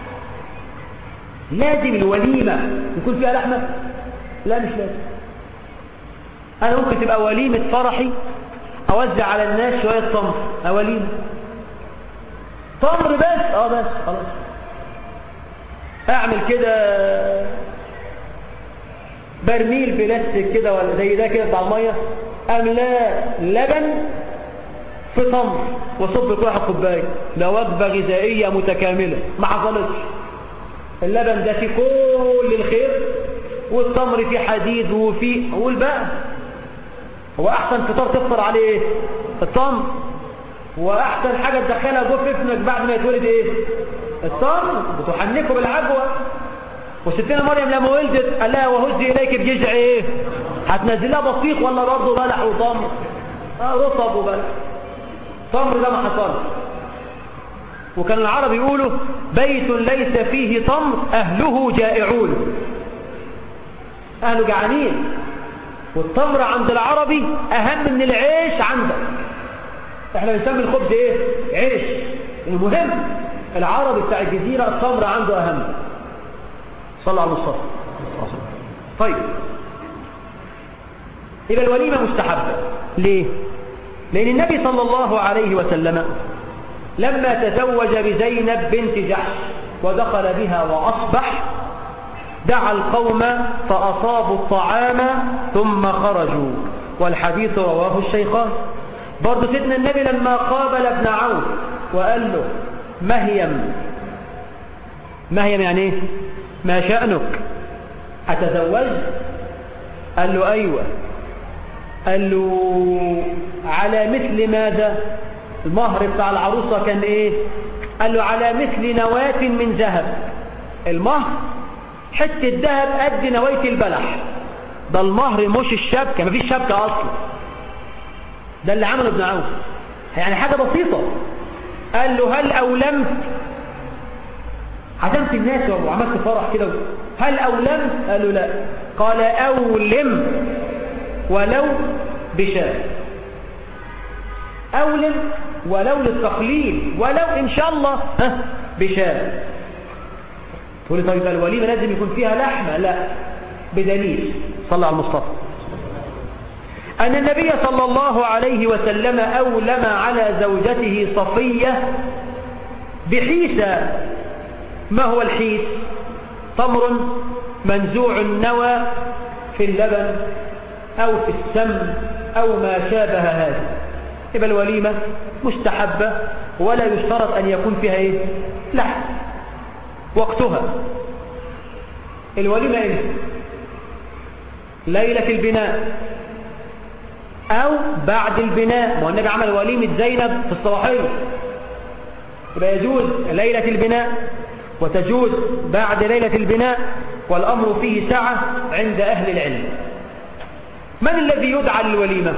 لازم الوليمة يكون فيها لحمة لا مش لازم أنا ممكن تبقى وليمة فرحي أوزع على الناس شوية تمر وليمة تمر بس اه بس خلاص اعمل كده برميل بلاستيك كده ولا زي ده كده بتاع الميه املاه لبن في تمر وصب كل واحد كوبايه ده وجبه غذائيه متكامله ما حصلتش اللبن ده فيه كل الخير والتمر فيه حديد وفيه قول بقى هو احسن فطار تفطر عليه ايه التمر واحسن حاجه تدخلها جوه في ابنك بعد ما يتولد ايه التمر بتحنكه بالعجوه وستنا مريم لما ولدت قال لها وهزي اليك بجذع ايه هتنزلها بطيخ ولا برضه بلح وتمر اه رطب وبلح تمر ده ما حصلش وكان العرب يقولوا بيت ليس فيه تمر اهله جائعون اهله جعانين والتمر عند العربي اهم من العيش عندك احنا بنسمي الخبز ايه عيش المهم العربي بتاع الجزيره التمر عنده اهم صلى على المصطفى طيب يبقى الوليمه مستحبه ليه لان النبي صلى الله عليه وسلم لما تزوج بزينب بنت جحش ودخل بها واصبح دعا القوم فاصابوا الطعام ثم خرجوا والحديث رواه الشيخان برضه سيدنا النبي لما قابل ابن عوف وقال له مهيم مهيم يعني ايه ما شأنك أتزوج قال له أيوة قال له على مثل ماذا المهر بتاع العروسة كان ايه قال له على مثل نواة من ذهب المهر حتة ذهب قد نواة البلح ده المهر مش الشبكة مفيش شبكة أصلا ده اللي عمله ابن عوف يعني حاجة بسيطة قال له هل أولمت عزمت الناس وعملت فرح كده هل أولمت قال له لا قال أولم ولو بشاء أولم ولو للتقليل ولو إن شاء الله ها بشاء تقول لي طيب الوليمة لازم يكون فيها لحمة لا بدليل صلى على المصطفى أن النبي صلى الله عليه وسلم أولم على زوجته صفية بحيسة ما هو الحيس تمر منزوع النوى في اللبن أو في السم أو ما شابه هذا يبقى الوليمة مستحبة ولا يشترط أن يكون فيها إيه؟ لحم وقتها الوليمة إيه؟ ليلة البناء أو بعد البناء ما النبي عمل وليمة زينب في الصباحية يبقى يجوز ليلة البناء وتجوز بعد ليلة البناء والأمر فيه سعة عند أهل العلم من الذي يدعى للوليمة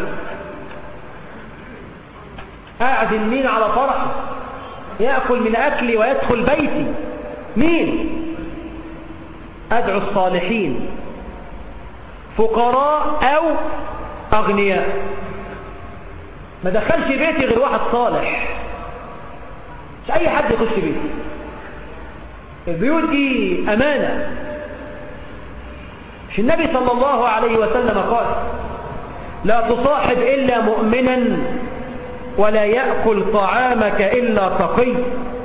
أعزم مين على فرح يأكل من أكلي ويدخل بيتي مين أدعو الصالحين فقراء أو أغنياء ما دخلش بيتي غير واحد صالح مش أي حد يخش بيتي البيوت دي أمانة مش النبي صلى الله عليه وسلم قال لا تصاحب إلا مؤمنا ولا يأكل طعامك إلا تقي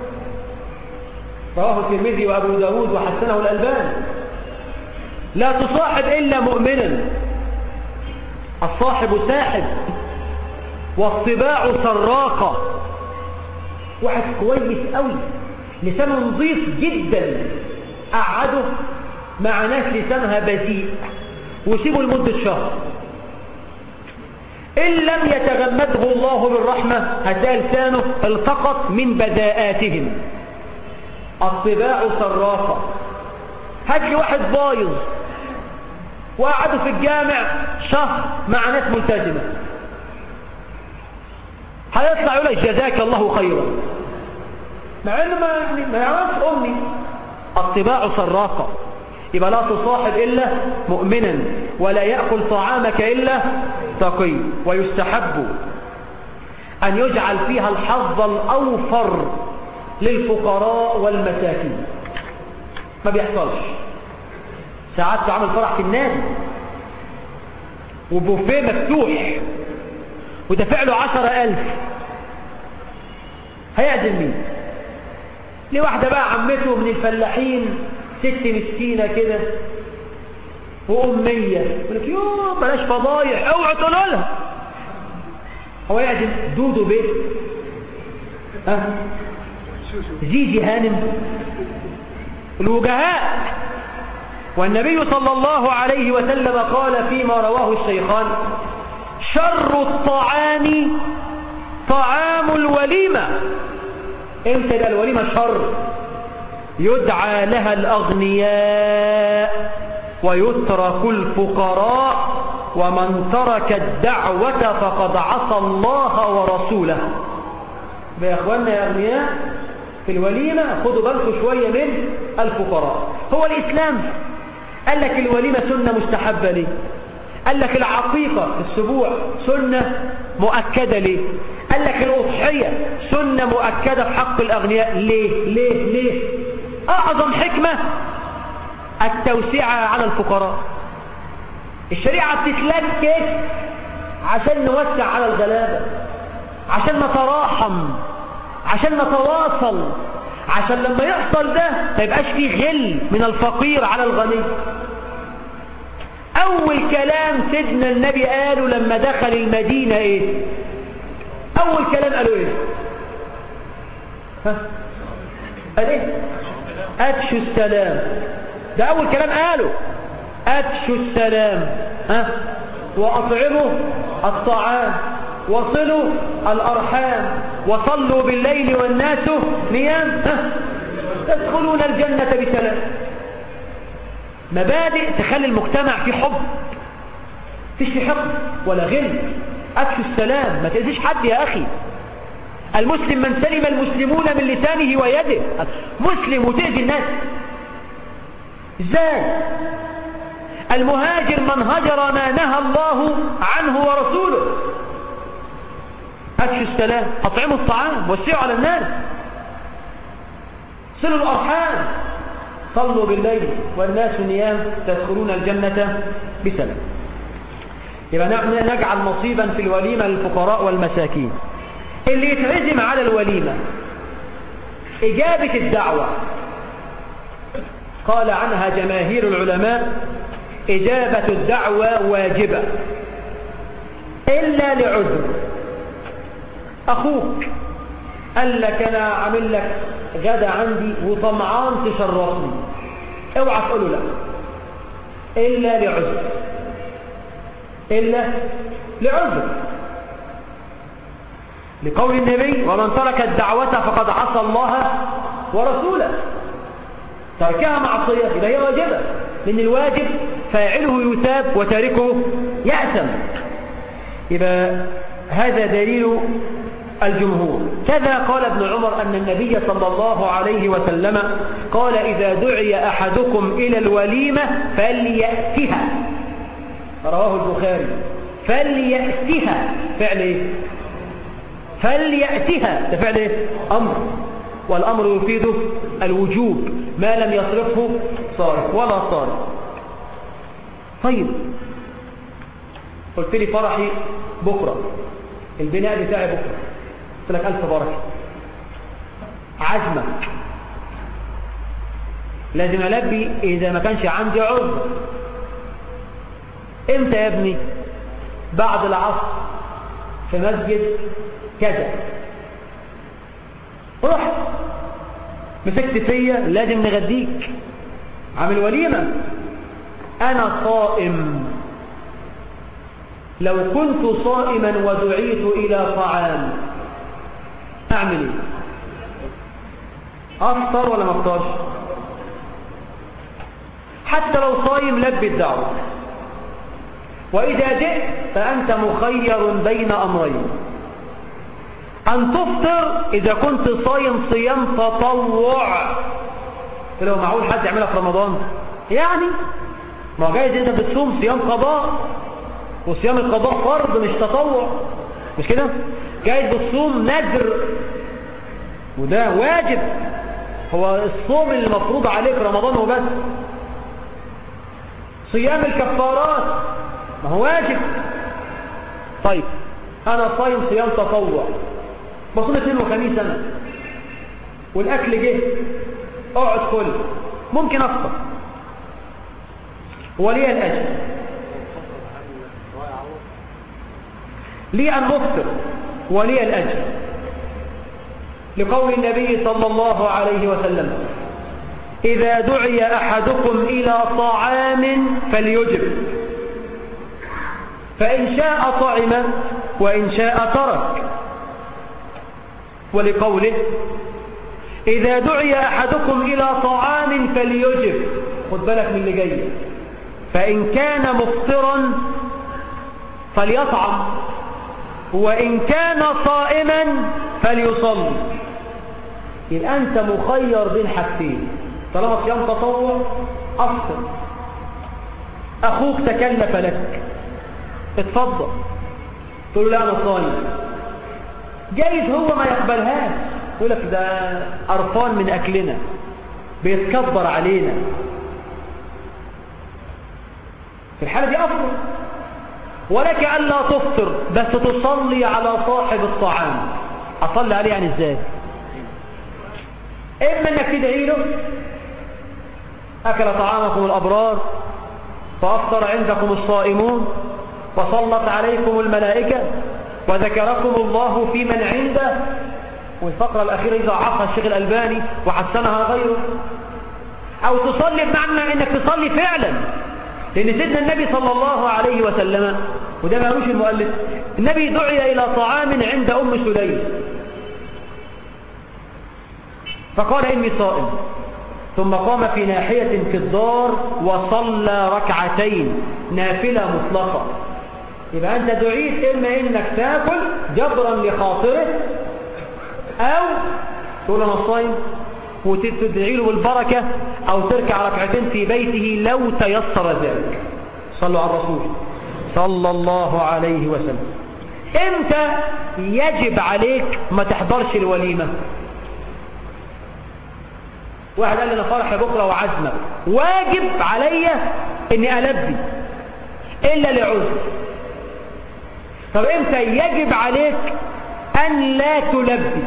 رواه الترمذي وأبو داود وحسنه الألباني لا تصاحب إلا مؤمنا الصاحب ساحب والطباع سراقة واحد كويس قوي لسانه نظيف جدا قعده مع ناس لسانها بذيء وسيبه لمدة شهر إن لم يتغمده الله بالرحمة هتلاقي لسانه التقط من بداءاتهم الطباع سراقة هات لي واحد بايظ وقعدوا في الجامع شهر مع ناس ملتزمة هيطلع يقول لك جزاك الله خيرا مع انه ما ما يعرفش امي الطباع سراقة يبقى لا تصاحب إلا مؤمنا ولا يأكل طعامك إلا تقي ويستحب أن يجعل فيها الحظ الأوفر للفقراء والمساكين ما بيحصلش ساعات تعمل فرح في النادي وبوفيه مفتوح ودفع له عشرة ألف هيعزم مين ليه واحدة بقى عمته من الفلاحين ست مسكينة كده وأمية يقول لك يوه بلاش فضايح اوعى تقولوا لها هو يعجب دودو بيه ها زيزي هانم الوجهاء والنبي صلى الله عليه وسلم قال فيما رواه الشيخان شر الطعام طعام الوليمة امتى الوليمة شر يدعى لها الأغنياء ويترك الفقراء ومن ترك الدعوة فقد عصى الله ورسوله يا اخواننا يا أغنياء في الوليمة خدوا بالكم شوية من الفقراء هو الإسلام قال لك الوليمة سنة مستحبة ليه قال لك العقيقة في السبوع سنة مؤكدة ليه قال لك الأضحية سنة مؤكدة في حق الأغنياء ليه ليه ليه أعظم حكمة التوسعة على الفقراء الشريعة بتتلكك عشان نوسع على الغلابة عشان نتراحم عشان نتواصل عشان لما يحصل ده ما يبقاش فيه غل من الفقير على الغني أول كلام سيدنا النبي قاله لما دخل المدينة إيه أول كلام قالوا إيه ها قال إيه أفشوا السلام ده أول كلام قاله أفشوا السلام ها وأطعموا الطعام وصلوا الأرحام وصلوا بالليل والناس نيام ها تدخلون الجنة بسلام مبادئ تخلي المجتمع فيه حب فيش فيه حقد ولا غل أفشوا السلام ما تأذيش حد يا أخي المسلم من سلم المسلمون من لسانه ويده مسلم وتأذي الناس ازاي المهاجر من هجر ما نهى الله عنه ورسوله أفشوا السلام أطعموا الطعام وسعوا على الناس صلوا الأرحام صلوا بالليل والناس نيام تدخلون الجنة بسلام يبقى نجعل نصيبا في الوليمة للفقراء والمساكين اللي يتعزم على الوليمة إجابة الدعوة قال عنها جماهير العلماء إجابة الدعوة واجبة إلا لعذر أخوك قال لك أنا عامل لك غدا عندي وطمعان تشرفني اوعى تقول لا إلا لعذر إلا لعذر لقول النبي ومن ترك الدعوة فقد عصى الله ورسوله تركها معصية إذا هي واجبة لأن الواجب فاعله يثاب وتاركه يأثم يبقى هذا دليل الجمهور كذا قال ابن عمر أن النبي صلى الله عليه وسلم قال إذا دعي أحدكم إلى الوليمة فليأتها رواه البخاري فليأتها فعل إيه فليأتها ده فعل إيه أمر والأمر يفيد الوجوب ما لم يصرفه صارف ولا صارف طيب قلت لي فرحي بكرة البناء بتاعي بكرة قلت لك ألف بركة عزمك لازم ألبي إذا ما كانش عندي عذر امتى يا ابني بعد العصر في مسجد كذا رحت مسكت فيا لازم نغديك عامل وليمة أنا صائم لو كنت صائما ودعيت إلى طعام أعمل إيه أفطر ولا ما أفطرش حتى لو صايم لبي الدعوة وإذا جئت فأنت مخير بين أمرين أن تفطر إذا كنت صايم صيام تطوع لو معقول حد يعملها في رمضان يعني ما جايز انت بتصوم صيام قضاء وصيام القضاء فرض مش تطوع مش كده جايز بتصوم نذر وده واجب هو الصوم اللي المفروض عليك رمضان وبس صيام الكفارات ما هو واجب طيب انا صايم صيام تطوع بصوم اثنين وخميس انا والاكل جه اقعد كل ممكن افطر ولي الأجر لي أن أفطر ولي الأجر لقول النبي صلى الله عليه وسلم إذا دعي أحدكم إلى طعام فليجب فإن شاء طعم وإن شاء ترك ولقوله إذا دعي أحدكم إلى طعام فليجب خد بالك من اللي جاي فإن كان مفطرا فليطعم وإن كان صائما فليصلي يبقى أنت مخير بين حاجتين طالما صيام تطوع أفطر أخوك تكلف لك اتفضل تقول له لا أنا صايم جايز هو ما يقبلهاش يقول لك ده قرفان من أكلنا بيتكبر علينا في الحالة دي أفضل ولك ألا تفطر بس تصلي على صاحب الطعام أصلي عليه يعني إزاي إما أنك تدعي له أكل طعامكم الأبرار فأفطر عندكم الصائمون وصلت عليكم الملائكة وذكركم الله في من عنده والفقرة الأخيرة إذا عقها الشيخ الألباني وحسنها غيره أو تصلي بمعنى أنك تصلي فعلا لأن سيدنا النبي صلى الله عليه وسلم وده ما يقولش المؤلف النبي دعي إلى طعام عند أم سليم فقال إني صائم ثم قام في ناحية في الدار وصلى ركعتين نافلة مطلقة يبقى أنت دعيت إما إنك تاكل جبرا لخاطره أو تقول أنا صايم وتدعي له بالبركة أو تركع ركعتين في بيته لو تيسر ذلك صلوا على الرسول صلى الله عليه وسلم امتى يجب عليك ما تحضرش الوليمة واحد قال لي انا فرحي بكره وعزمك واجب عليا اني البي الا لعذر طب امتى يجب عليك ان لا تلبي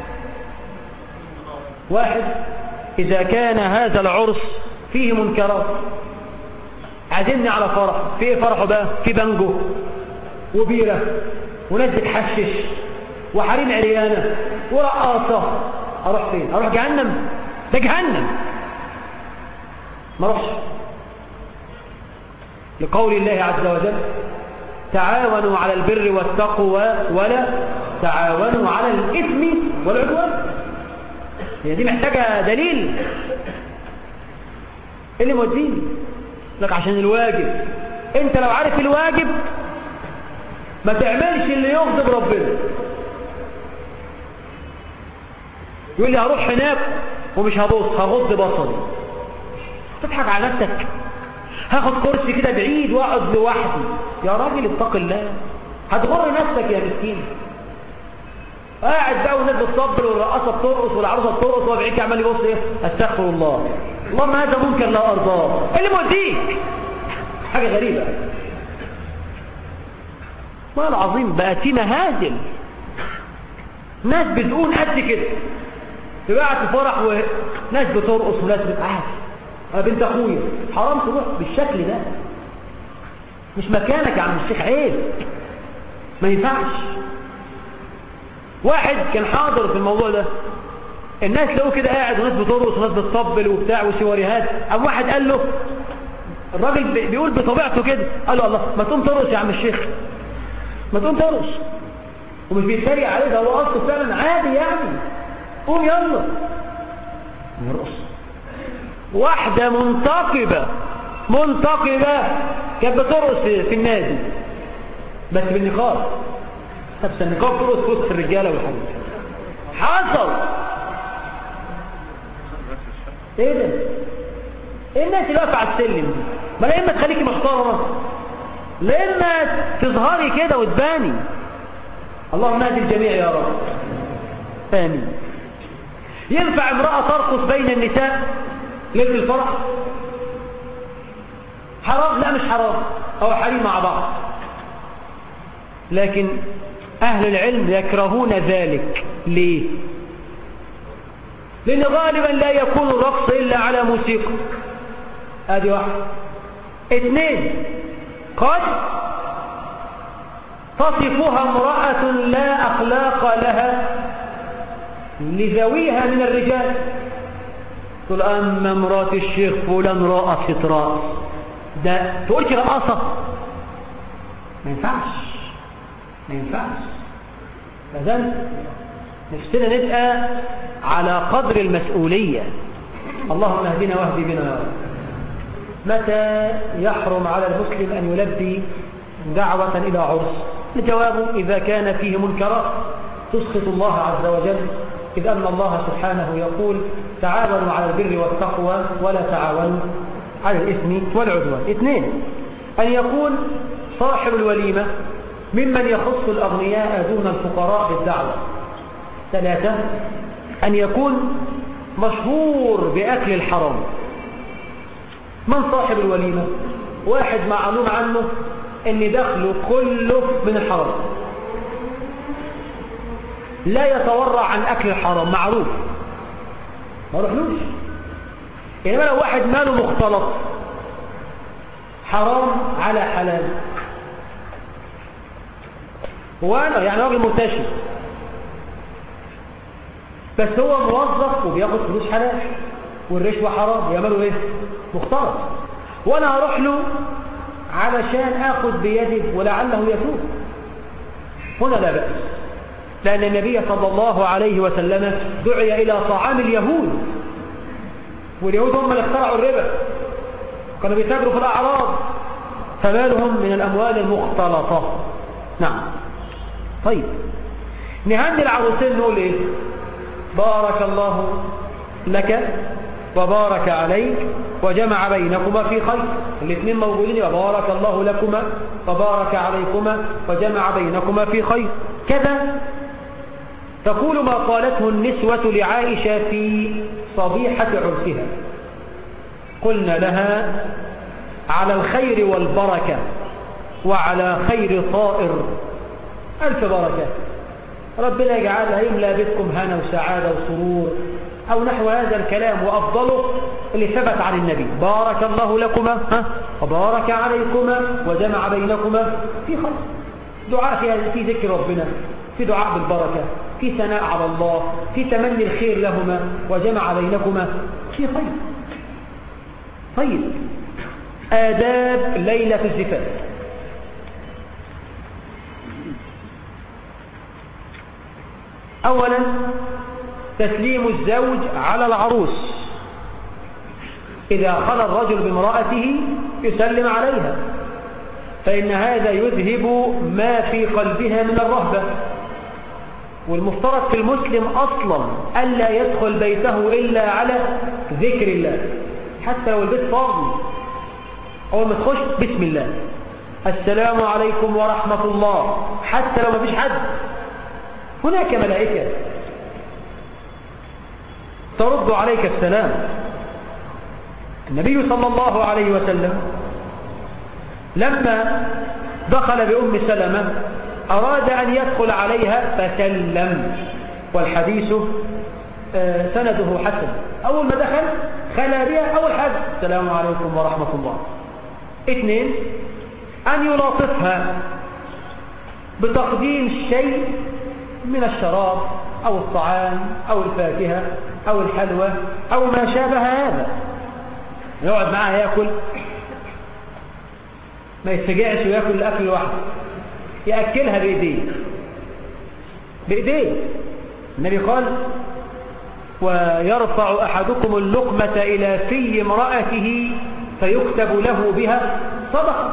واحد اذا كان هذا العرس فيه منكرات عازمني على فرح في ايه فرحه بقى في بنجو وبيره وناس بتحشش وحريم عريانه ورقاصه اروح فين اروح جهنم ده جهنم ما اروحش لقول الله عز وجل تعاونوا على البر والتقوى ولا تعاونوا على الاثم والعدوان هي دي محتاجه دليل ايه اللي موديني لك عشان الواجب انت لو عارف الواجب ما تعملش اللي يغضب ربنا يقول لي هروح هناك ومش هبص هغض بصري تضحك على نفسك هاخد كرسي كده بعيد واقعد لوحدي يا راجل اتق الله هتغر نفسك يا مسكين قاعد بقى والناس بتصبر والرقاصه بترقص والعروسه بترقص وهو بعيد عمال يبص ايه استغفر الله اللهم هذا منكر لا ارضاه ايه اللي موديك حاجه غريبه والله العظيم بقى في مهازل ناس بتقول قد كده تبقى قاعد في فرح وناس بترقص وناس بتعاف انا بنت اخويا حرام تروح بالشكل ده مش مكانك يا عم الشيخ عيب ما ينفعش واحد كان حاضر في الموضوع ده الناس لقوا كده قاعد وناس بترقص وناس بتطبل وبتاع وسواريهات قام واحد قال له الراجل بيقول بطبيعته كده قال له الله ما تقوم ترقص يا عم الشيخ ما تقوم ترقص ومش بيتريق عليه ده هو اصله فعلا عادي يعني قوم يلا نرقص واحدة منتقبة منتقبة كانت بترقص في النادي بس بالنقاب طب النقاب ترقص في وسط الرجالة والحاجات حصل ايه ده ايه الناس اللي واقفه على السلم دي ما لا اما تخليكي محترمه لا اما تظهري كده وتباني اللهم اهدي الجميع يا رب امين ينفع امرأة ترقص بين النساء ليلة الفرح حرام لا مش حرام او حريم مع بعض لكن اهل العلم يكرهون ذلك ليه لان غالبا لا يكون الرقص الا على موسيقى ادي واحد اثنين قد تصفها امرأة لا أخلاق لها لذويها من الرجال تقول أما امرأة الشيخ فلان رأست رأس ده تقولش رقصة ما ينفعش ما ينفعش فذلك نفسنا نبقى على قدر المسؤولية اللهم اهدنا واهدي بنا يا رب متى يحرم على المسلم أن يلبي دعوة إلى عرس الجواب إذا كان فيه منكرات تسخط الله عز وجل إذ أن الله سبحانه يقول تعاونوا على البر والتقوى ولا تعاونوا على الإثم والعدوان اثنين أن يكون صاحب الوليمة ممن يخص الأغنياء دون الفقراء بالدعوة ثلاثة أن يكون مشهور بأكل الحرام من صاحب الوليمة واحد معلوم عنه ان دخله كله من الحرام لا يتورع عن اكل الحرام معروف ما روحلوش انما لو واحد ماله مختلط حرام على حلال وانا يعني راجل مرتشي بس هو موظف وبياخد فلوس حلال والرشوة حرام يعملوا ايه مختلط وانا هروح له علشان اخذ بيده ولعله يتوب هنا لا بأس لأن النبي صلى الله عليه وسلم دعي إلى طعام اليهود واليهود هم اللي اخترعوا الربا كانوا بيتاجروا في الأعراض فمالهم من الأموال المختلطة نعم طيب نهني العروسين نقول ايه بارك الله لك وبارك عليك وجمع بينكما في خير الاثنين موجودين وبارك الله لكما وبارك عليكما وجمع بينكما في خير كذا تقول ما قالته النسوة لعائشة في صبيحة عرسها قلنا لها على الخير والبركة وعلى خير طائر ألف بركة ربنا يجعلها يملى بكم هنا وسعادة وسرور أو نحو هذا الكلام وأفضله اللي ثبت عن النبي بارك الله لكما ها وبارك عليكما وجمع بينكما في خير دعاء في, في ذكر ربنا في دعاء بالبركة في ثناء على الله في تمني الخير لهما وجمع بينكما في خير طيب آداب ليلة الزفاف أولا تسليم الزوج على العروس إذا خلى الرجل بامرأته يسلم عليها فإن هذا يذهب ما في قلبها من الرهبة والمفترض في المسلم أصلا ألا يدخل بيته إلا على ذكر الله حتى لو البيت فاضي أول ما تخش بسم الله السلام عليكم ورحمة الله حتى لو ما فيش حد هناك ملائكة ترد عليك السلام النبي صلى الله عليه وسلم لما دخل بأم سلمة أراد أن يدخل عليها فسلم والحديث سنده حسن أول ما دخل خلى بها أول حاجة السلام عليكم ورحمة الله اثنين أن يلاطفها بتقديم شيء من الشراب أو الطعام أو الفاكهة أو الحلوى أو ما شابه هذا يقعد معها يأكل ما يتفجعش ويأكل الأكل لوحده يأكلها بإيديه بإيديه النبي قال ويرفع أحدكم اللقمة إلى في امرأته فيكتب له بها صدقة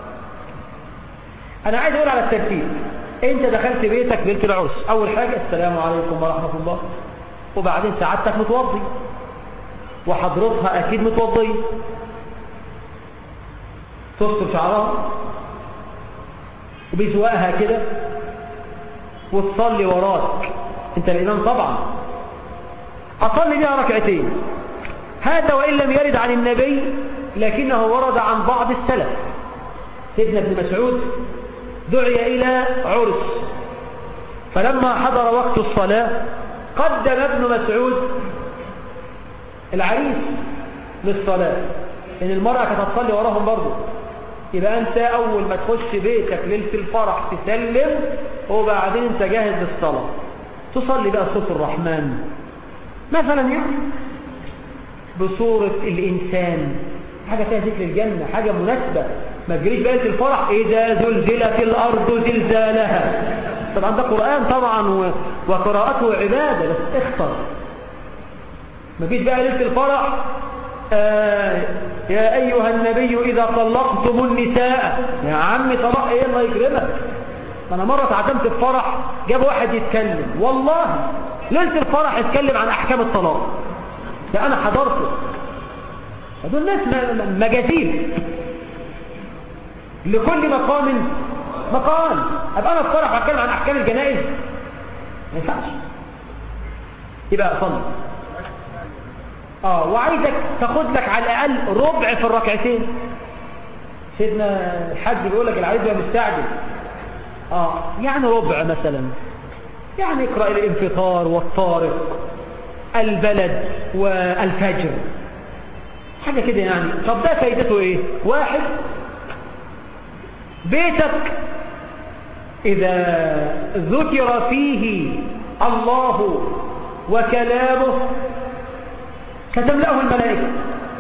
أنا عايز أقول على الترتيب أنت دخلت بيتك ليلة العرس أول حاجة السلام عليكم ورحمة الله وبعدين سعادتك متوضي وحضرتها أكيد متوضية تستر شعرها وبيزوقها كده وتصلي وراك انت الإمام طبعا أصلي بها ركعتين هذا وإن لم يرد عن النبي لكنه ورد عن بعض السلف سيدنا ابن مسعود دعي إلى عرس فلما حضر وقت الصلاة قدم ابن مسعود العريس للصلاة ان المرأة كانت هتصلي وراهم برضه يبقى انت اول ما تخش بيتك ليلة الفرح تسلم وبعدين انت جاهز للصلاة تصلي بقى صوت الرحمن مثلا يعني بصورة الإنسان حاجة فيها ذكر الجنة حاجة مناسبة ما تجريش بقى الفرح إذا زلزلت الأرض زلزالها طبعا ده قرآن طبعا وقراءته عبادة بس اختر ما فيش بقى ليلة الفرح آه يا أيها النبي إذا طلقتم النساء يا عمي طلاق إيه الله يكرمك أنا مرة تعتمت الفرح جاب واحد يتكلم والله ليلة الفرح يتكلم عن أحكام الطلاق ده أنا حضرته دول ناس مجازين لكل مقام مقام أبقى أنا الفرح أتكلم عن أحكام الجنائز ما ينفعش يبقى صلي اه وعايزك تاخد لك على الاقل ربع في الركعتين سيدنا الحاج بيقول لك العريس بقى مستعجل اه يعني ربع مثلا يعني اقرا الانفطار والطارق البلد والفجر حاجه كده يعني طب ده فايدته ايه واحد بيتك اذا ذكر فيه الله وكلامه ستملأه الملائكة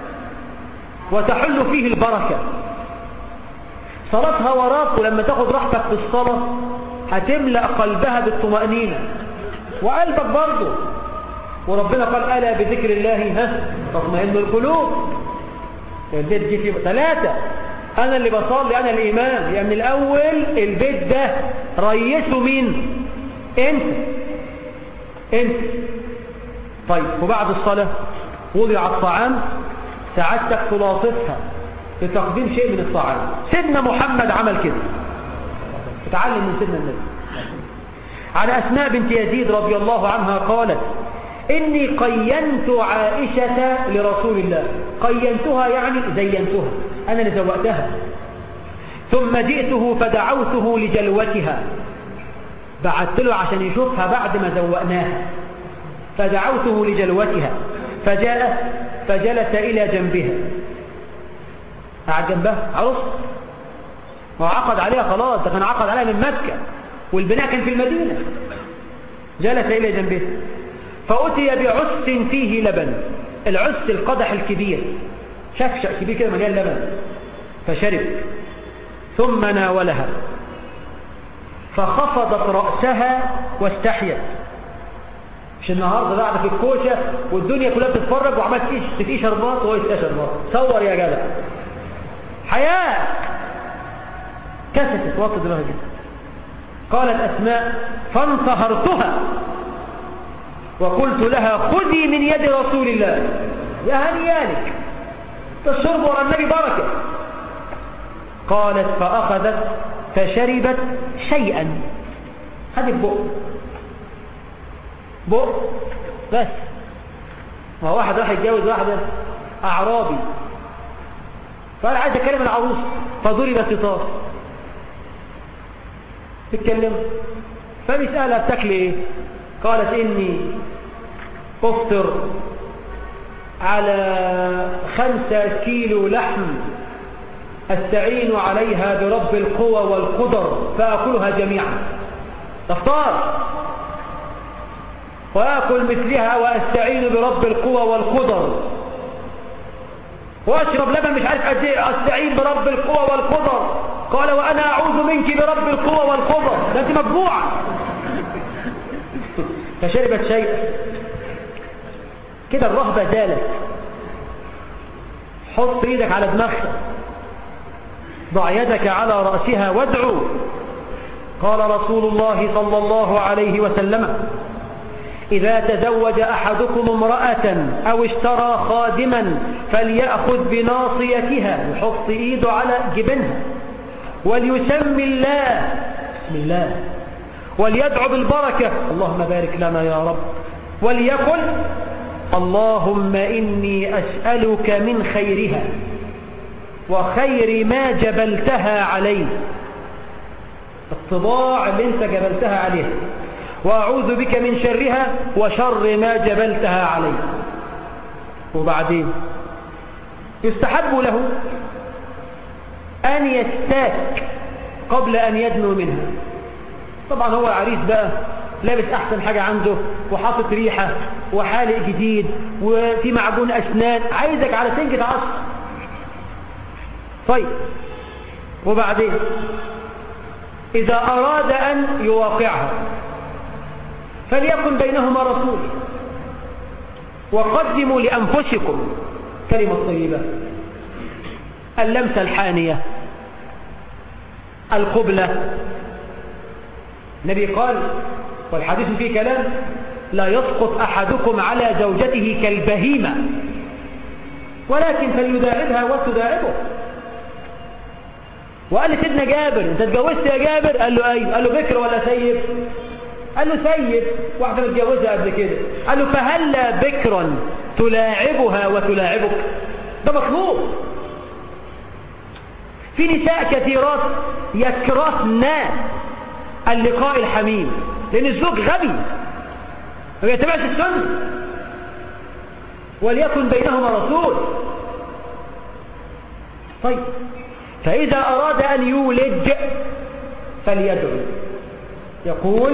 وتحل فيه البركة صلاتها وراك ولما تاخد راحتك في الصلاة هتملأ قلبها بالطمأنينة وقلبك برضه وربنا قال ألا بذكر الله ها تطمئن القلوب البيت دي فيه ثلاثة أنا اللي بصلي أنا الإمام يعني من الأول البيت ده ريسه مين أنت أنت طيب وبعد الصلاة وضع الطعام سعادتك تلاطفها لتقديم شيء من الطعام سيدنا محمد عمل كده اتعلم من سيدنا النبي عن أسماء بنت يزيد رضي الله عنها قالت إني قينت عائشة لرسول الله قينتها يعني زينتها أنا اللي زوأتها ثم جئته فدعوته لجلوتها بعثت له عشان يشوفها بعد ما زوأناها فدعوته لجلوتها فجاء فجلس إلى جنبها قعد جنبها عروس وعقد عليها خلاص ده كان عقد عليها من مكة والبناء كان في المدينة جلس إلى جنبها فأتي بعس فيه لبن العس القدح الكبير شفشق كبير كده مليان لبن فشرب ثم ناولها فخفضت رأسها واستحيت مش النهارده قاعده في الكوشه والدنيا كلها بتتفرج وعمال تقيش تقيش شربات وهو يسقى شربات صور يا جدع حياه كسفت وطت لها جدا قالت اسماء فانتهرتها وقلت لها خذي من يد رسول الله يا هنيالك الشرب ورا النبي بركه قالت فاخذت فشربت شيئا هذه البؤ بق بس ما واحد راح يتجوز واحدة أعرابي فقال عايز أكلم العروس فضرب الستار تتكلم فبيسألها بتاكل ايه قالت إني أفطر على خمسة كيلو لحم أستعين عليها برب القوى والقدر فأكلها جميعا افطار وآكل مثلها وأستعين برب القوى والقدر وأشرب لبن مش عارف قد ايه أستعين برب القوى والقدر قال وأنا أعوذ منك برب القوى والقدر ده أنت مجبوعة فشربت شيء كده الرهبة زالت حط ايدك على دماغها ضع يدك على رأسها وادعو قال رسول الله صلى الله عليه وسلم إذا تزوج أحدكم امرأة أو اشترى خادما فليأخذ بناصيتها يحط إيده على جبنها وليسمي الله بسم الله وليدعو بالبركة اللهم بارك لنا يا رب وليقل اللهم إني أسألك من خيرها وخير ما جبلتها عليه الطباع اللي انت جبلتها عليها وأعوذ بك من شرها وشر ما جبلتها عليه وبعدين يستحب له أن يستاك قبل أن يدنو منها طبعا هو عريس بقى لابس أحسن حاجة عنده وحاطط ريحة وحالق جديد وفي معجون أسنان عايزك على سنجة عصر طيب وبعدين إذا أراد أن يواقعها فليكن بينهما رسول وقدموا لأنفسكم كلمة طيبة اللمسة الحانية القبلة النبي قال والحديث فيه كلام لا يسقط أحدكم على زوجته كالبهيمة ولكن فليداعبها وتداعبه وقال لسيدنا جابر انت اتجوزت يا جابر قال له ايوه قال له بكر ولا سيد قال له سيد واحده متجوزها قبل كده قال له فهلا بكرا تلاعبها وتلاعبك ده مطلوب في نساء كثيرات يكرهن اللقاء الحميم لان الزوج غبي ما بيتبعش السنه وليكن بينهما رسول طيب فإذا أراد أن يولد فليدعو يقول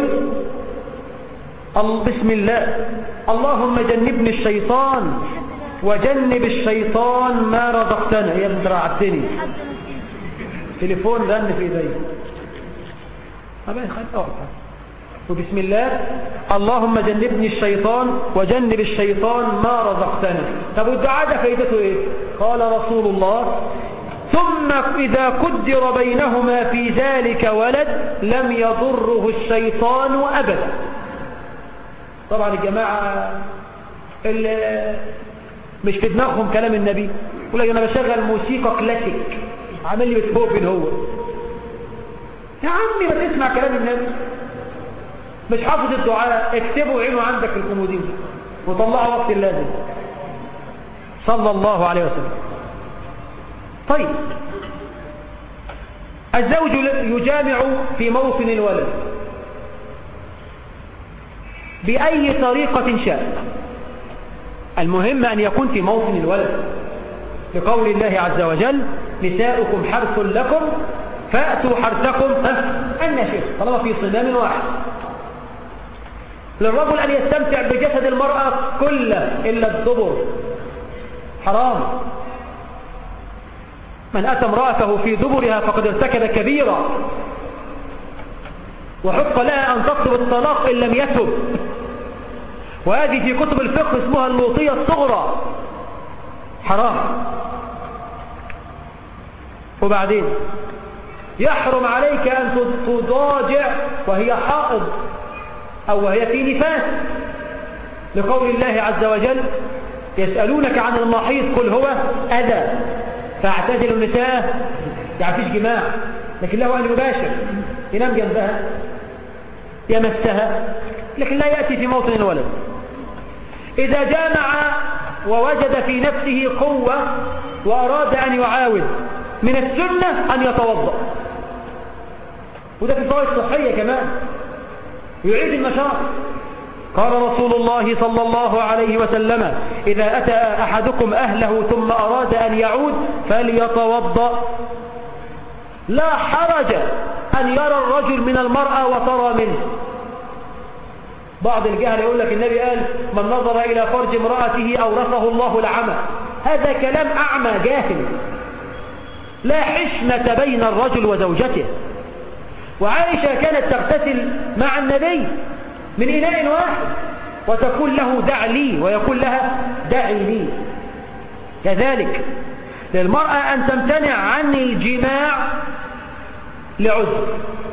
بسم الله اللهم جنبني الشيطان وجنب الشيطان ما رزقتنا يا ابن رعبتني تليفون رن في ايدي أبين خلق وبسم الله اللهم جنبني الشيطان وجنب الشيطان ما رزقتنا طب والدعاء ده فايدته ايه قال رسول الله ثم إذا قدر بينهما في ذلك ولد لم يضره الشيطان أبدا طبعا الجماعة اللي مش في دماغهم كلام النبي يقول لك أنا بشغل موسيقى كلاسيك عامل لي بتهوفن هو يا عمي ما تسمع كلام النبي مش حافظ الدعاء اكتبه وعينه عندك في الكومودين وطلعه وقت اللازم صلى الله عليه وسلم طيب الزوج يجامع في موطن الولد بأي طريقة شاء المهم أن يكون في موطن الولد لقول الله عز وجل نساؤكم حرث لكم فأتوا حرثكم أن شئت طالما في صمام واحد للرجل أن يستمتع بجسد المرأة كله إلا الدبر حرام من أتى امرأته في دبرها فقد ارتكب كبيرا وحق لها أن تطلب الطلاق إن لم يتب وهذه في كتب الفقه اسمها اللوطية الصغرى حرام وبعدين يحرم عليك أن تضاجع وهي حائض أو وهي في نفاس لقول الله عز وجل يسألونك عن المحيط قل هو أذى فاعتزل النساء يعني فيش جماع لكن له أهل مباشر ينام جنبها يمسها لكن لا يأتي في موطن الولد إذا جامع ووجد في نفسه قوة وأراد أن يعاود من السنة أن يتوضأ وده في فوائد صحية كمان يعيد النشاط قال رسول الله صلى الله عليه وسلم إذا أتى أحدكم أهله ثم أراد أن يعود فليتوضأ لا حرج أن يرى الرجل من المرأة وترى منه بعض الجهل يقول لك النبي قال من نظر إلى فرج امرأته أورثه الله العمى هذا كلام أعمى جاهل لا حشمة بين الرجل وزوجته وعائشة كانت تغتسل مع النبي من إناء واحد وتقول له دع لي ويقول لها دعي لي كذلك للمرأة أن تمتنع عن الجماع لعذر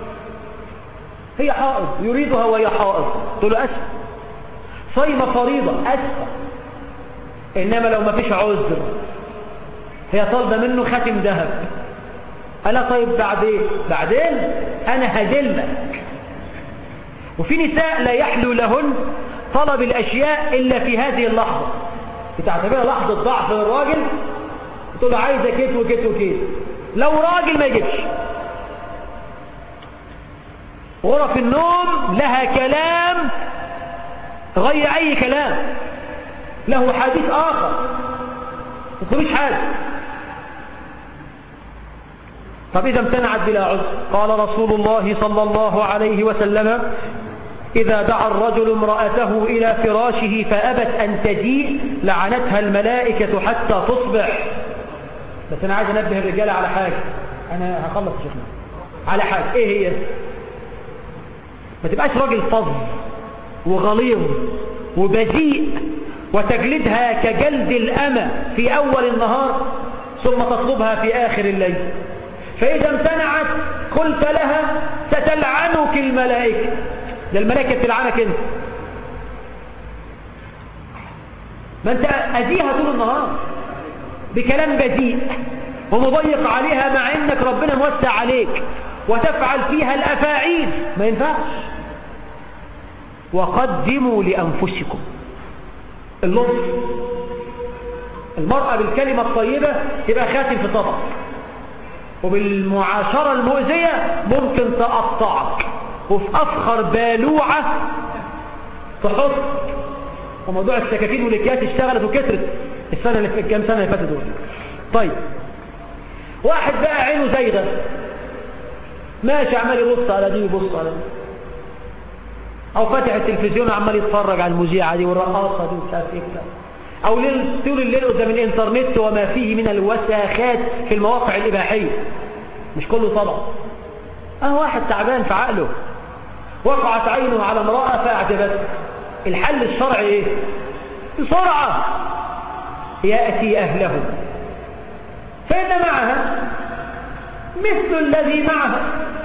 هي حائض يريدها وهي حائض تقول له أسفل صيمة فريضة أسفل إنما لو ما فيش عذر هي طالبة منه خاتم ذهب أنا طيب بعدين بعدين أنا هدلك وفي نساء لا يحلو لهن طلب الأشياء إلا في هذه اللحظة بتعتبرها لحظة ضعف للراجل تقول عايزة كيت وكيت وكيت لو راجل ما يجيبش غرف النوم لها كلام غير أي كلام له حديث آخر تدخليش حاجة طب إذا امتنعت بلا عذر قال رسول الله صلى الله عليه وسلم إذا دعا الرجل امرأته إلى فراشه فأبت أن تجيء لعنتها الملائكة حتى تصبح بس أنا عايز أنبه الرجالة على حاجة أنا هخلص شيخنا على حاجة إيه هي ما تبقاش راجل فظ وغليظ وبذيء وتجلدها كجلد الأمة في أول النهار ثم تطلبها في آخر الليل فإذا امتنعت قلت لها ستلعنك الملائكة ده الملائكة تلعنك انت ما انت أذيها طول النهار بكلام بذيء ومضيق عليها مع انك ربنا موسع عليك وتفعل فيها الأفاعيل ما ينفعش وقدموا لأنفسكم اللطف المرأة بالكلمة الطيبة تبقى خاتم في طبق وبالمعاشرة المؤذية ممكن تقطعك وفي أفخر بالوعة تحط وموضوع السكاكين والأكياس اشتغلت وكترت السنة اللي في كام سنة اللي فاتت دول طيب واحد بقى عينه زايغة ماشي عمال يبص على دي ويبص على دي او فاتح التلفزيون وعمال يتفرج على المذيعه دي والرقاصه دي ومش عارف ايه بتاع او ليل طول الليل قدام الانترنت وما فيه من الوساخات في المواقع الاباحيه مش كله طبعا اه واحد تعبان في عقله وقعت عينه على امراه فاعجبته الحل الشرعي ايه بسرعه ياتي اهله فان معها مثل الذي معها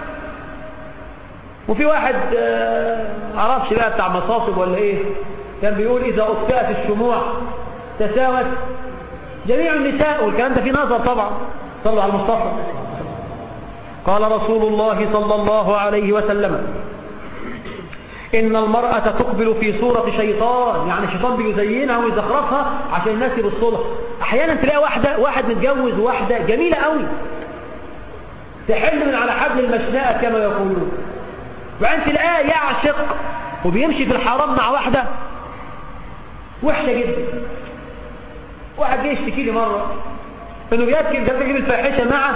وفي واحد عرفش بقى بتاع مصاصب ولا ايه كان بيقول اذا اطفئت الشموع تساوت جميع النساء والكلام ده في نظر طبعا صلوا على المصطفى قال رسول الله صلى الله عليه وسلم إن المرأة تقبل في صورة شيطان يعني الشيطان بيزينها ويزخرفها عشان الناس يبصوا لها أحيانا تلاقي واحدة واحد متجوز واحدة جميلة قوي تحل من على حبل المشنقة كما يقولون وبعدين تلاقاه يعشق وبيمشي في الحرام مع واحدة وحشة جدا واحد جه يشتكي لي مرة انه بيأكل ده بيجيب الفاحشة مع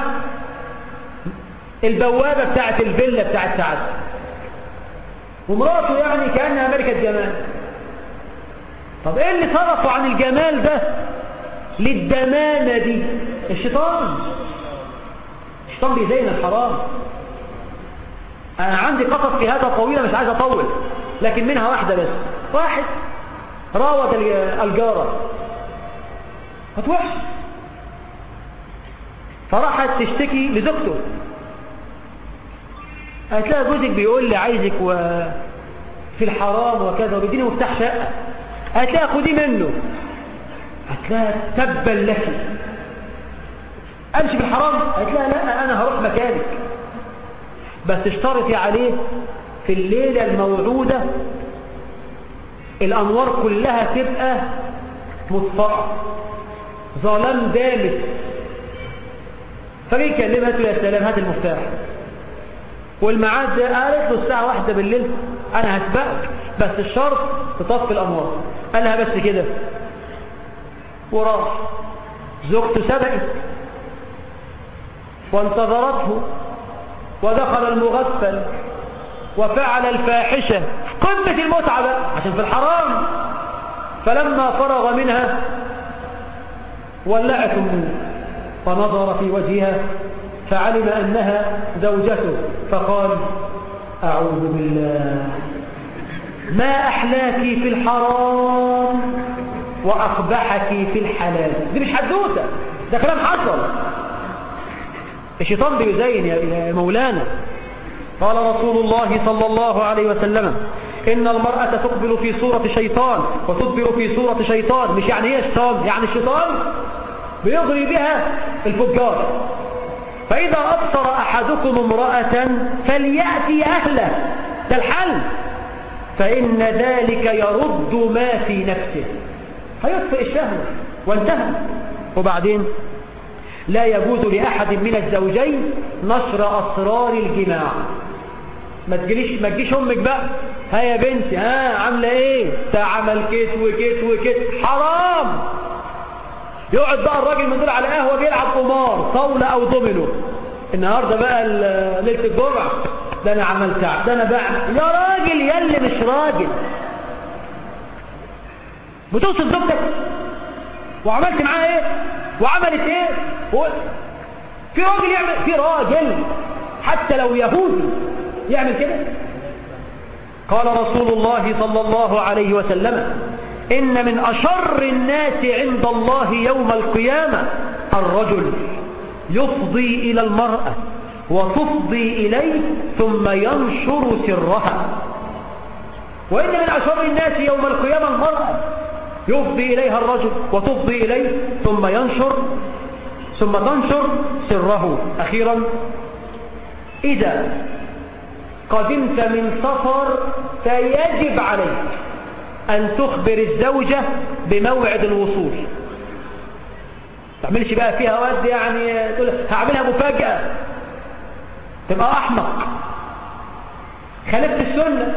البوابة بتاعت الفيلا بتاعت سعد ومراته يعني كأنها ملكة جمال طب ايه اللي صرفوا عن الجمال ده للدمامة دي الشيطان الشيطان بيزين الحرام انا عندي قصص في هذا طويلة مش عايز اطول لكن منها واحدة بس واحد راود الجارة هتوحش فراحت تشتكي لزوجته قالت لها جوزك بيقول لي عايزك و... في الحرام وكذا وبيديني مفتاح شقة قالت لها خدي منه قالت لها تبا لك امشي في الحرام قالت لها لا انا هروح مكانك بس اشترطي عليه في الليلة الموعودة الأنوار كلها تبقى مطفأة ظلام دامس فجي يكلمها يا سلام هات المفتاح والميعاد ده قالت له الساعة واحدة بالليل أنا هسبقك بس الشرط تطفي الأنوار قال لها بس كده وراح زوجته سبقت وانتظرته ودخل المغفل وفعل الفاحشة قمة المتعة بقى عشان في الحرام فلما فرغ منها ولعت النور فنظر في وجهها فعلم أنها زوجته فقال أعوذ بالله ما أحلاك في الحرام وأقبحك في الحلال دي مش حدوثة ده كلام حصل الشيطان بيزين يا مولانا قال رسول الله صلى الله عليه وسلم إن المرأة تقبل في صورة شيطان وتدبر في صورة شيطان مش يعني هي الشيطان يعني الشيطان بيغري بها الفجار فإذا أبصر أحدكم امرأة فليأتي أهله ده الحل فإن ذلك يرد ما في نفسه هيطفئ الشهوة وانتهى وبعدين لا يجوز لأحد من الزوجين نشر أسرار الجماع ما تجيش ما تجيش امك بقى ها يا بنتي ها عامله ايه ده عمل كت وكت وكت حرام يقعد بقى الراجل من دول على قهوة بيلعب قمار طاولة أو دومينو النهاردة بقى ليلة الجمعة ده أنا عملت ده أنا بعمل يا راجل يا اللي مش راجل بتوصف زوجتك وعملت معاه ايه وعملت ايه هو في راجل يعمل في راجل حتى لو يهودي يعمل كده قال رسول الله صلى الله عليه وسلم إن من أشر الناس عند الله يوم القيامة الرجل يفضي إلى المرأة وتفضي إليه ثم ينشر سرها وإن من أشر الناس يوم القيامة المرأة يفضي إليها الرجل وتفضي إليه ثم ينشر ثم تنشر سره أخيرا إذا قدمت من سفر فيجب عليك أن تخبر الزوجة بموعد الوصول تعملش بقى فيها ود يعني تقول هعملها مفاجأة تبقى أحمق خالفت السنة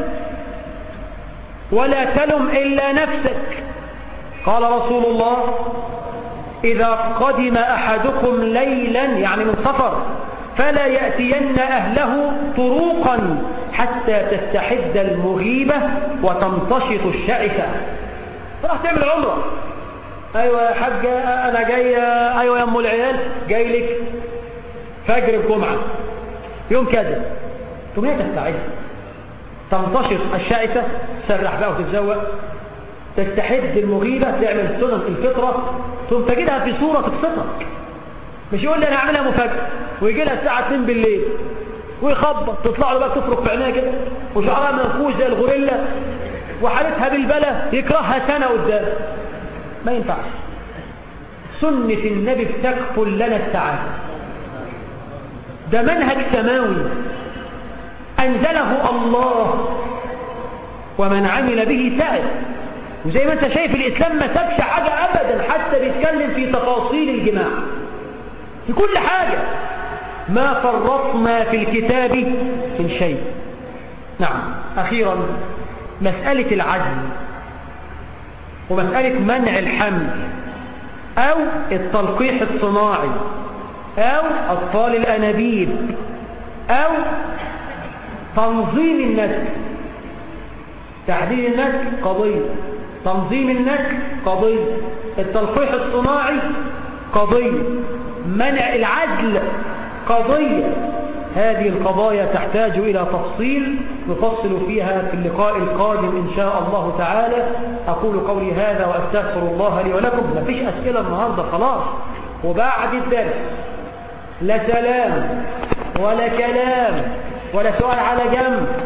ولا تلم إلا نفسك قال رسول الله إذا قدم أحدكم ليلا يعني من سفر فلا يأتين أهله طروقا حتى تستحد المغيبة وتمتشط الشعثة راح تعمل عمرة أيوة يا حاجة أنا جاي أيوة يا أم العيال جاي لك فجر الجمعة يوم كذا ثم هي تستعد تمتشط الشعثة تسرح بقى وتتزوق تستحد المغيبة تعمل سنن الفطرة ثم تجدها في صورة تبسطك مش يقول لي انا هعملها مفاجأة ويجي لها الساعة 2 بالليل ويخبط تطلع له بقى تفرق في عينيها كده وشعرها منفوش زي الغوريلا وحالتها بالبلا يكرهها سنة قدام ما ينفعش سنة النبي بتكفل لنا السعادة ده منهج سماوي أنزله الله ومن عمل به سعد وزي ما انت شايف الإسلام ما سابش حاجة أبدا حتى بيتكلم في تفاصيل الجماع في كل حاجة ما فرطنا في الكتاب من شيء نعم أخيرا مسألة العزل ومسألة منع الحمل أو التلقيح الصناعي أو أطفال الأنابيب أو تنظيم النسل تحديد النسل قضية تنظيم النسل قضية التلقيح الصناعي قضية منع العزل قضية هذه القضايا تحتاج إلى تفصيل نفصل فيها في اللقاء القادم إن شاء الله تعالى أقول قولي هذا وأستغفر الله لي ولكم ما فيش أسئلة النهاردة خلاص وبعد الدرس لا سلام ولا كلام ولا سؤال على جنب